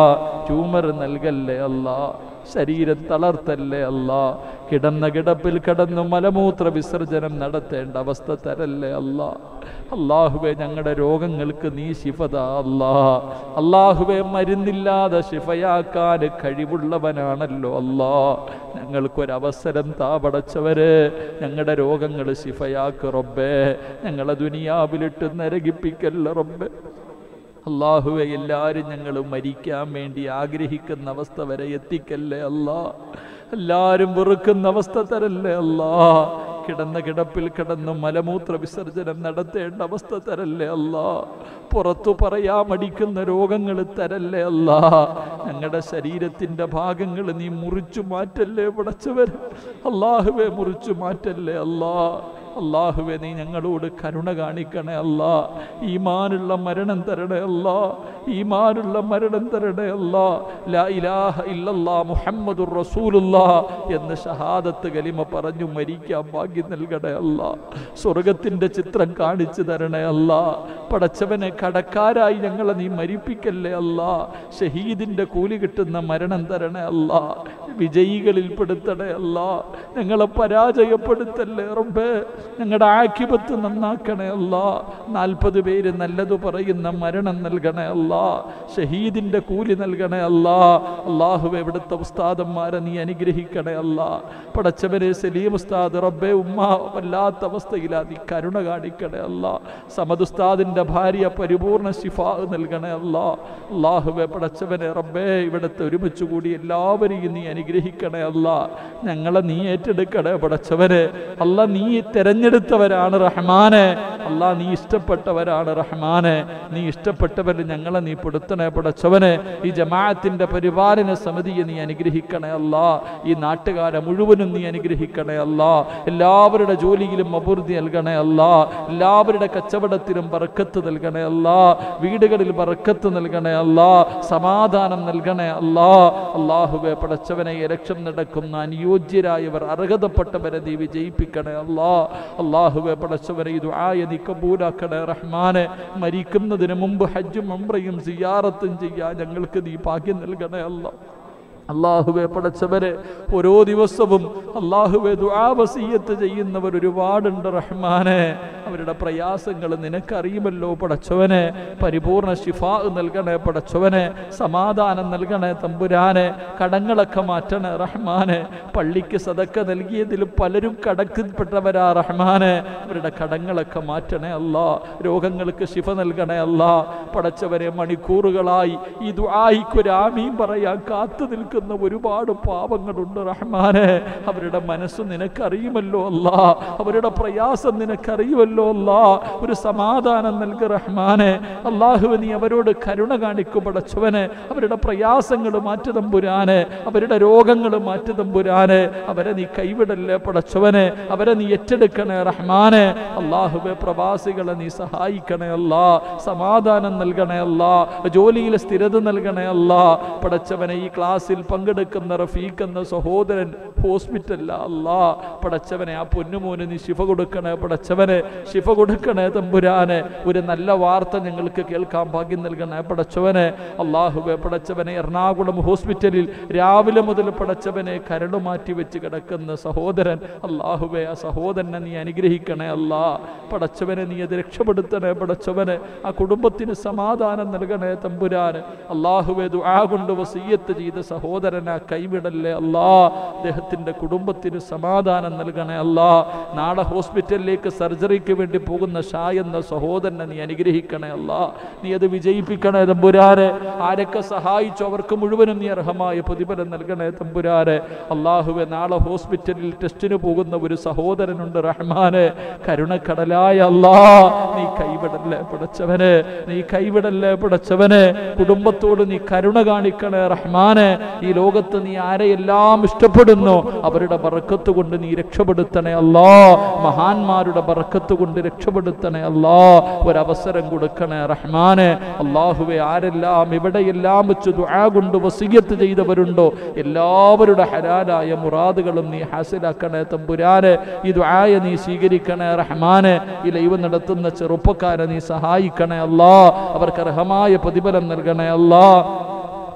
ട്യൂമർ നൽകല്ലേ അല്ലാ ശരീരം തളർത്തല്ലേ അല്ലാ കിടന്ന കിടപ്പിൽ കിടന്നു മലമൂത്ര വിസർജനം നടത്തേണ്ട അവസ്ഥ തരല്ലേ അല്ലാ അള്ളാഹുവെ ഞങ്ങളുടെ രോഗങ്ങൾക്ക് നീ ശിഫത അല്ലാ അള്ളാഹുവെ മരുന്നില്ലാതെ ശിഫയാക്കാൻ കഴിവുള്ളവനാണല്ലോ അല്ലാ ഞങ്ങൾക്കൊരവസരം താപടച്ചവര് ഞങ്ങളുടെ രോഗങ്ങൾ ശിഫയാക്ക് റബ്ബേ ഞങ്ങളെ ദുനിയാവിലിട്ട് നരകിപ്പിക്കല്ല റബ്ബേ അള്ളാഹുവെ എല്ലാവരും ഞങ്ങൾ മരിക്കാൻ വേണ്ടി ആഗ്രഹിക്കുന്ന അവസ്ഥ വരെ എത്തിക്കല്ലേ അല്ലാ എല്ലാവരും വെറുക്കുന്ന അവസ്ഥ തരല്ലേ അല്ലാ കിടന്ന കിടപ്പിൽ കിടന്ന് മലമൂത്ര വിസർജനം നടത്തേണ്ട അവസ്ഥ തരല്ലേ അല്ലാ പുറത്തു പറയാൻ മടിക്കുന്ന രോഗങ്ങൾ തരല്ലേ അല്ലാ ഞങ്ങളുടെ ശരീരത്തിൻ്റെ ഭാഗങ്ങൾ നീ മുറിച്ചു മാറ്റല്ലേ പടച്ചവർ അള്ളാഹുവെ മുറിച്ചു മാറ്റല്ലേ അല്ലാ അള്ളാഹുവെ നീ ഞങ്ങളോട് കരുണ കാണിക്കണേ അല്ല ഈമാനുള്ള മരണം തരണേ അല്ല ഈമാനുള്ള മരണം തരണേ അല്ല ലാ ഇലാഹ ഇല്ലല്ലാ മുഹമ്മദുർ റസൂലുള്ളാ എന്ന് ഷഹാദത്ത് കലിമ പറഞ്ഞു മരിക്കാൻ ഭാഗ്യം നൽകണേ അല്ല സ്വർഗത്തിൻ്റെ ചിത്രം കാണിച്ചു തരണേ അല്ല പടച്ചവനെ കടക്കാരായി ഞങ്ങളെ നീ മരിപ്പിക്കല്ലേ അല്ല ഷഹീദിൻ്റെ കൂലി കിട്ടുന്ന മരണം തരണേ അല്ല വിജയികളിൽ പെടുത്തണേ അല്ല ഞങ്ങളെ പരാജയപ്പെടുത്തല്ലേ റബ്ബേ ഞങ്ങളുടെ ആക്കിപത്ത് നന്നാക്കണേ അല്ല നാൽപ്പത് പേര് നല്ലത് പറയുന്ന മരണം നൽകണേ അല്ല ഷഹീദിൻ്റെ കൂലി നൽകണേ അല്ല അള്ളാഹു എവിടുത്തെ ഉസ്താദന്മാരെ നീ അനുഗ്രഹിക്കണേ അല്ല പടച്ചവരെ സലീം ഉസ്താദ് റബ്ബേ ഉമ്മ വല്ലാത്ത അവസ്ഥയിലാ നീ കരുണ കാണിക്കണേ അല്ല സമദ് ഉസ്താദിൻ്റെ ഭാര്യ പരിപൂർണ ശിഫാ നൽകണേ അല്ല അള്ളാഹുവെ പടച്ചവനെ റബ്ബേ ഇവിടുത്തെ ഒരുമിച്ച് കൂടി എല്ലാവരെയും നീ അനുഗ്രഹിക്കണേ അല്ല ഞങ്ങളെ നീ ഏറ്റെടുക്കണേ പടച്ചവനെ അല്ല നീ തെരഞ്ഞെടുത്തവരാണ് റഹ്മാനെ അല്ലാ നീ ഇഷ്ടപ്പെട്ടവരാണ് റഹ്മാനെ നീ ഇഷ്ടപ്പെട്ടവർ ഞങ്ങളെ നീ പെടുത്തണേ പടച്ചവനെ ഈ ജമാഅത്തിന്റെ പരിപാലന സമിതിയെ നീ അനുഗ്രഹിക്കണേ അല്ല ഈ നാട്ടുകാരെ മുഴുവനും നീ അനുഗ്രഹിക്കണേ അല്ല എല്ലാവരുടെ ജോലിയിലും അഭിവൃദ്ധി നൽകണേ അല്ല എല്ലാവരുടെ കച്ചവടത്തിലും ബർക്കത്ത് നൽകണേ അല്ല വീടുകളിൽ ബർക്കത്ത് നൽകണേ അല്ല സമാധാനം നൽകണേ അല്ല അള്ളാഹുവെ പടച്ചവനെ ഇലക്ഷൻ നടക്കുന്ന അനുയോജ്യരായവർ അർഹതപ്പെട്ടവരെ നീ വിജയിപ്പിക്കണേ അല്ല അള്ളാഹുവെ പടച്ചവനെ ഇത് ആയ നീ കബൂലാക്കണേ റഹ്മാനെ മരിക്കുന്നതിന് മുമ്പ് ഹജ്ജും അമ്രയും സിയാറത്തും ചെയ്യാൻ ഞങ്ങൾക്ക് നീ ഭാഗ്യം നൽകണേ അല്ല അള്ളാഹുവെ പടച്ചവരെ ഓരോ ദിവസവും അള്ളാഹുവെ ദുആവസീയത്ത് ചെയ്യുന്നവർ ഒരുപാടുണ്ട് റഹ്മാനെ അവരുടെ പ്രയാസങ്ങൾ നിനക്കറിയുമല്ലോ പടച്ചവനെ പരിപൂർണ ശിഫാ നൽകണേ പടച്ചവനെ സമാധാനം നൽകണേ തമ്പുരാനെ കടങ്ങളൊക്കെ മാറ്റണേ റഹ്മാനെ പള്ളിക്ക് സതക്ക നൽകിയതിൽ പലരും കടക്കപ്പെട്ടവരാ റഹ്മാനെ അവരുടെ കടങ്ങളൊക്കെ മാറ്റണേ അല്ല രോഗങ്ങൾക്ക് ശിഫ നൽകണേ അല്ല പടച്ചവരെ മണിക്കൂറുകളായി ഈ ദുആയിക്കൊരു ആമീൻ പറയാൻ കാത്തു നിൽക്കുന്ന ഒരുപാട് പാവങ്ങളുണ്ട് റഹ്മാനെ അവരുടെ മനസ്സ് നിനക്കറിയുമല്ലോ അല്ല അവരുടെ പ്രയാസം നിനക്കറിയുമല്ലോ അല്ല ഒരു സമാധാനം നൽകി റഹ്മാനെ അള്ളാഹു നീ അവരോട് കരുണ കാണിക്കും പടച്ചവനെ അവരുടെ പ്രയാസങ്ങൾ മാറ്റി തമ്പുരാനെ അവരുടെ രോഗങ്ങൾ മാറ്റി തമ്പുരാനെ അവരെ നീ കൈവിടല്ലേ പടച്ചവനെ അവരെ നീ ഏറ്റെടുക്കണേ റഹ്മാനെ അള്ളാഹുബെ പ്രവാസികളെ നീ സഹായിക്കണേ അല്ല സമാധാനം നൽകണേ അല്ല ജോലിയിൽ സ്ഥിരത നൽകണേ അല്ല പടച്ചവനെ ഈ ക്ലാസ്സിൽ പങ്കെടുക്കുന്ന റഫീഖ് എന്ന സഹോദരൻ ഹോസ്പിറ്റലില്ല അല്ലാ പടച്ചവനെ ആ പൊന്നുമോന് നീ ശിഫ കൊടുക്കണേ പടച്ചവനെ ശിഫ കൊടുക്കണേ തമ്പുരാനെ ഒരു നല്ല വാർത്ത ഞങ്ങൾക്ക് കേൾക്കാൻ ഭാഗ്യം നൽകണേ പടച്ചവനെ അള്ളാഹുബെ പടച്ചവനെ എറണാകുളം ഹോസ്പിറ്റലിൽ രാവിലെ മുതൽ പടച്ചവനെ കരട് മാറ്റി വെച്ച് കിടക്കുന്ന സഹോദരൻ അള്ളാഹുബെ ആ സഹോദരനെ നീ അനുഗ്രഹിക്കണേ അല്ലാ പടച്ചവനെ നീ അത് രക്ഷപ്പെടുത്തണേ പടച്ചവനെ ആ കുടുംബത്തിന് സമാധാനം നൽകണേ തമ്പുരാന് അള്ളാഹുബെ ദുആ കൊണ്ട് വസീയത്ത് ചെയ്ത സഹോദരനെ കൈവിടല്ലേ അല്ലാ അദ്ദേഹത്തിന്റെ കുടുംബത്തിന് സമാധാനം നൽകണേ അല്ലാ നാളെ ഹോസ്പിറ്റലിലേക്ക് സർജറിക്ക് വേണ്ടി പോകുന്ന ഷാ എന്ന സഹോദരനെ നീ അനുഗ്രഹിക്കണേ അല്ലാ നീ അത് വിജയിപ്പിക്കണേ തമ്പുരാനെ ആരൊക്കെ സഹായിച്ചു അവർക്ക് മുഴുവനും നീ അർഹമായ പ്രതിഫലം നൽകണേ തമ്പുരാനെ അള്ളാഹുവെ നാളെ ഹോസ്പിറ്റലിൽ ടെസ്റ്റിന് പോകുന്ന ഒരു സഹോദരനുണ്ട് റഹ്മാനെ കരുണക്കടലായ അല്ലാ നീ കൈവിടല്ലേ പിടച്ചവനെ നീ കൈവിടല്ലേ പിടച്ചവനെ കുടുംബത്തോട് നീ കരുണ കാണിക്കണേ റഹ്മാനെ ഈ ലോകത്ത് നീ ആരെയെല്ലാം ഇഷ്ടപ്പെടുന്നു അവരുടെ ബറക്കത്ത് കൊണ്ട് നീ രക്ഷപ്പെടുത്തണേ അല്ലാ മഹാന്മാരുടെ ബറക്കത്ത് കൊണ്ട് രക്ഷപ്പെടുത്തണേ അല്ലാ ഒരവസരം കൊടുക്കണേ റഹ്മാനെ അള്ളാഹുവെ ആരെല്ലാം എവിടെയെല്ലാം വെച്ച് ദുആ കൊണ്ട് വസീയത്ത് ചെയ്തവരുണ്ടോ എല്ലാവരുടെ ഹലാലായ മുറാദുകളും നീ ഹാസിലാക്കണേ തമ്പുരാനെ ഈ ദുആയ നീ സ്വീകരിക്കണേ റഹ്മാനെ ഈ ലൈവ് നടത്തുന്ന ചെറുപ്പക്കാരെ നീ സഹായിക്കണേ അല്ലാ അവർക്ക് അർഹമായ പ്രതിഫലം നൽകണേ അല്ലാ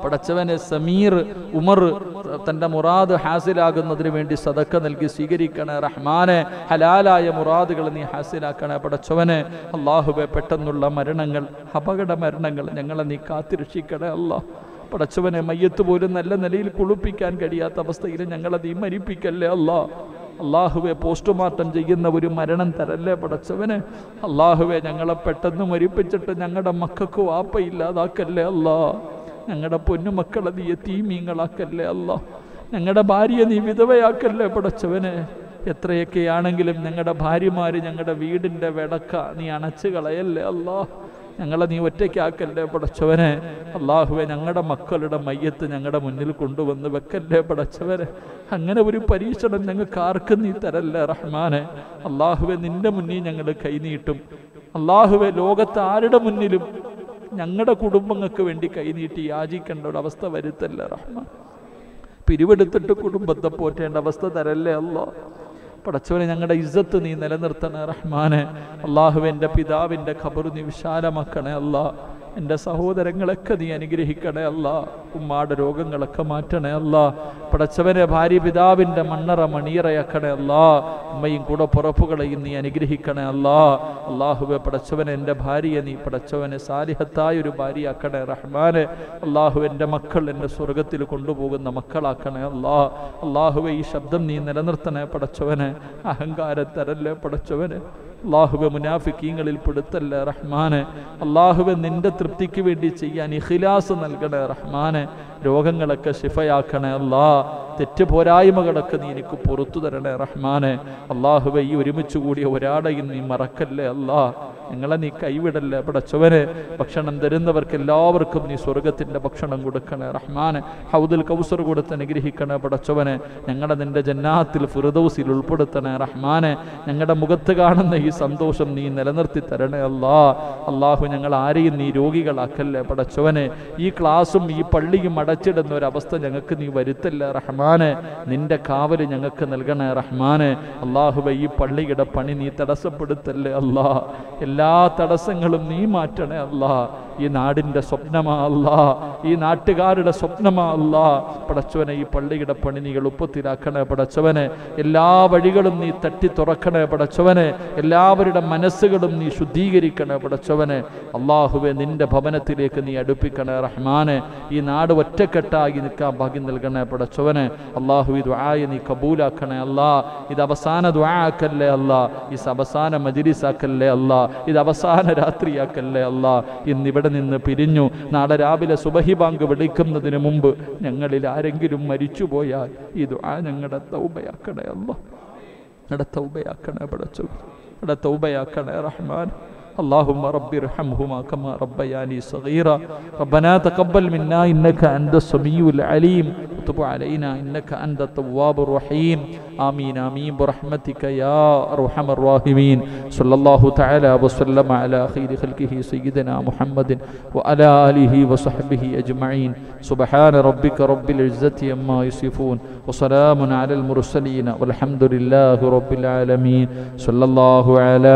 പടച്ചവനെ സമീർ ഉമർ തൻ്റെ മുറാദ് ഹാസിലാകുന്നതിന് വേണ്ടി സദക്ക നൽകി സ്വീകരിക്കണേ റഹ്മാനെ ഹലാലായ മുറാദുകൾ നീ ഹാസിലാക്കണേ പടച്ചവനെ അള്ളാഹുബെ പെട്ടെന്നുള്ള മരണങ്ങൾ അപകട മരണങ്ങൾ ഞങ്ങളെ നീ കാത്തിരക്ഷിക്കണേ അല്ലാ പടച്ചവനെ മയ്യത്ത് പോലും നല്ല നിലയിൽ കുളിപ്പിക്കാൻ കഴിയാത്ത അവസ്ഥയിൽ ഞങ്ങളെ നീ മരിപ്പിക്കല്ലേ അല്ലാ അള്ളാഹുവെ പോസ്റ്റ്മോർട്ടം ചെയ്യുന്ന ഒരു മരണം തരല്ലേ പടച്ചവനെ അള്ളാഹുവെ ഞങ്ങളെ പെട്ടെന്ന് മരിപ്പിച്ചിട്ട് ഞങ്ങളുടെ മക്കൾക്ക് വാപ്പ ഇല്ലാതാക്കല്ലേ അല്ലാ ഞങ്ങളുടെ പൊന്നുമക്കളെ നീ തീമീങ്ങളാക്കല്ലേ അല്ലാ ഞങ്ങളുടെ ഭാര്യയെ നീ വിധവയാക്കല്ലേ പടച്ചവനെ എത്രയൊക്കെയാണെങ്കിലും ഞങ്ങളുടെ ഭാര്യമാർ ഞങ്ങളുടെ വീടിൻ്റെ വിടക്ക നീ അണച്ചു കളയല്ലേ അല്ലാ ഞങ്ങളെ നീ ഒറ്റയ്ക്കാക്കല്ലേ പടച്ചവനെ അള്ളാഹുവെ ഞങ്ങളുടെ മക്കളുടെ മയ്യത്ത് ഞങ്ങളുടെ മുന്നിൽ കൊണ്ടുവന്ന് വെക്കല്ലേ പടച്ചവനെ അങ്ങനെ ഒരു പരീക്ഷണം ഞങ്ങൾക്ക് ആർക്കും നീ തരല്ലേ റഹ്മാനെ അള്ളാഹുവെ നിന്റെ മുന്നിൽ ഞങ്ങൾ കൈനീട്ടും അള്ളാഹുവെ ലോകത്ത് ആരുടെ മുന്നിലും ഞങ്ങളുടെ കുടുംബങ്ങൾക്ക് വേണ്ടി കൈനീട്ടി യാചിക്കേണ്ട ഒരു അവസ്ഥ വരുത്തല്ലേ റഹ്മാൻ പിരിവെടുത്തിട്ട് കുടുംബത്തെ പോറ്റേണ്ട അവസ്ഥ തരല്ലേ അല്ലോ പടച്ചവനെ ഞങ്ങളുടെ ഇജ്ജത്ത് നീ നിലനിർത്തണേ റഹ്മാനെ അള്ളാഹു എൻ്റെ പിതാവിൻ്റെ ഖബർ നീ വിശാലമാക്കണേ അല്ലാ എൻ്റെ സഹോദരങ്ങളൊക്കെ നീ അനുഗ്രഹിക്കണേ അല്ല ഉമ്മാടെ രോഗങ്ങളൊക്കെ മാറ്റണേ അല്ല പടച്ചവനെ ഭാര്യ പിതാവിൻ്റെ മണ്ണറ മണിയറയാക്കണേ അല്ല ഉമ്മയും കൂടെ പുറപ്പുകളെയും നീ അനുഗ്രഹിക്കണേ അല്ല അള്ളാഹുവെ പടച്ചവനെ എൻ്റെ ഭാര്യയെ നീ പടച്ചവനെ സാലിഹത്തായ ഒരു ഭാര്യയാക്കണേ റഹ്മാനെ അള്ളാഹു എൻ്റെ മക്കൾ എൻ്റെ സ്വർഗത്തിൽ കൊണ്ടുപോകുന്ന മക്കളാക്കണേ അല്ലാ അള്ളാഹുവെ ഈ ശബ്ദം നീ നിലനിർത്തണേ പടച്ചവനെ അഹങ്കാരത്തരല്ലേ പടച്ചവനെ അള്ളാഹുബെ മുനാഫിക്കീങ്ങളിൽ പെടുത്തല്ലേ റഹ്മാനെ അള്ളാഹുബെ നിന്റെ തൃപ്തിക്ക് വേണ്ടി ചെയ്യാൻ ഇഖിലാസ് നൽകണേ റഹ്മാനെ രോഗങ്ങളൊക്കെ ശിഫയാക്കണേ അല്ലാ തെറ്റ് പോരായ്മകളൊക്കെ നീ എനിക്ക് പുറത്തു തരണേ റഹ്മാനെ അള്ളാഹുബെ ഈ ഒരുമിച്ച് കൂടിയ ഒരാളെയും നീ മറക്കല്ലേ അല്ലാ ഞങ്ങളെ നീ കൈവിടല്ലേ പടച്ചവനെ ഭക്ഷണം തരുന്നവർക്ക് എല്ലാവർക്കും നീ സ്വർഗത്തിൻ്റെ ഭക്ഷണം കൊടുക്കണേ റഹ്മാനെ ഹൗദുൽ കൗസർ കൊടുത്ത് അനുഗ്രഹിക്കണേ പടച്ചവനെ ഞങ്ങളെ നിന്റെ ജന്നാത്തിൽ ഫിറുദൗസിൽ ഉൾപ്പെടുത്തണേ റഹ്മാനെ ഞങ്ങളുടെ മുഖത്ത് കാണുന്ന ഈ സന്തോഷം നീ നിലനിർത്തി തരണേ അല്ലാ അള്ളാഹു ഞങ്ങൾ ആരെയും നീ രോഗികളാക്കല്ലേ പടച്ചവനെ ഈ ക്ലാസ്സും ഈ പള്ളിയും അടച്ചിടുന്ന ഒരവസ്ഥ ഞങ്ങൾക്ക് നീ വരുത്തല്ലേ റഹ്മാനെ നിന്റെ കാവല് ഞങ്ങൾക്ക് നൽകണേ റഹ്മാനെ അള്ളാഹുബ ഈ പള്ളിയുടെ പണി നീ തടസ്സപ്പെടുത്തല്ലേ അല്ലാ എല്ലാ തടസ്സങ്ങളും നീ മാറ്റണേ അല്ലാ ഈ നാടിൻ്റെ സ്വപ്നമാ അല്ലാ ഈ നാട്ടുകാരുടെ സ്വപ്നമാ അല്ലാ പടച്ചവനെ ഈ പള്ളിയുടെ പണി നീ എളുപ്പത്തിലാക്കണേ പടച്ചവനെ എല്ലാ വഴികളും നീ തട്ടി തുറക്കണേ പടച്ചവനെ എല്ലാവരുടെ മനസ്സുകളും നീ ശുദ്ധീകരിക്കണേ പടച്ചവനെ അള്ളാഹുവെ നിന്റെ ഭവനത്തിലേക്ക് നീ അടുപ്പിക്കണേ റഹ്മാനെ ഈ നാട് ഒറ്റക്കെട്ടായി നിൽക്കാൻ ഭാഗ്യം നൽകണേ പടച്ചവനെ അള്ളാഹു ഇത് ആയ നീ കബൂലാക്കണേ അല്ലാ ഇത് അവസാന ദ്വാക്കല്ലേ അല്ല ഇത് അവസാന മജിലിസാക്കല്ലേ അല്ല ഇത് അവസാന രാത്രിയാക്കല്ലേ അല്ല ഇന്ന് ഇവിടെ നിന്ന് പിരിഞ്ഞു നാളെ രാവിലെ സുബഹി ബാങ്ക് വിളിക്കുന്നതിന് മുമ്പ് ഞങ്ങളിൽ ആരെങ്കിലും മരിച്ചുപോയാൽ ഈ ദുആ ഞങ്ങളുടെ തൗബയാക്കണേ അല്ല ഞങ്ങളുടെ തൗബയാക്കണേ പടച്ചു ഞങ്ങളുടെ തൗബയാക്കണേ റഹ്മാൻ اللهم رب ارحمهما كما ربياني صغيرا ربنا تقبل منا انك انت السميع العليم وتب علينا انك انت التواب الرحيم امين امين برحمتك يا ارحم الراحمين صلى الله تعالى وسلم على خير خلقه سيدنا محمد وعلى اله وصحبه اجمعين سبحان ربك رب العزه عما يصفون وسلام على المرسلين والحمد لله رب العالمين صلى الله على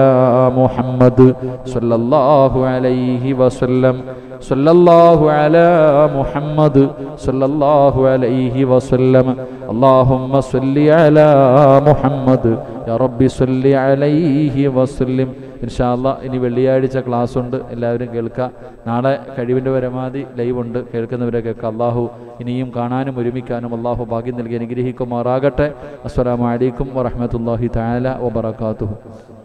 محمد صلى الله عليه وسلم صلى الله على محمد صلى الله عليه وسلم اللهم صل على محمد يا رب صل عليه وسلم ഇൻഷാല്ല ഇനി വെള്ളിയാഴ്ച ക്ലാസ് ഉണ്ട് എല്ലാവരും കേൾക്കുക നാളെ കഴിവിൻ്റെ പരമാവധി ലൈവ് ഉണ്ട് കേൾക്കുന്നവരൊക്കെ അള്ളാഹു ഇനിയും കാണാനും ഒരുമിക്കാനും അള്ളാഹു ഭാഗ്യം നൽകി അനുഗ്രഹിക്കുമാറാകട്ടെ അസ്സലാമു അലൈക്കും വറഹ്മത്തുള്ളാഹി തആല വബറകാതുഹു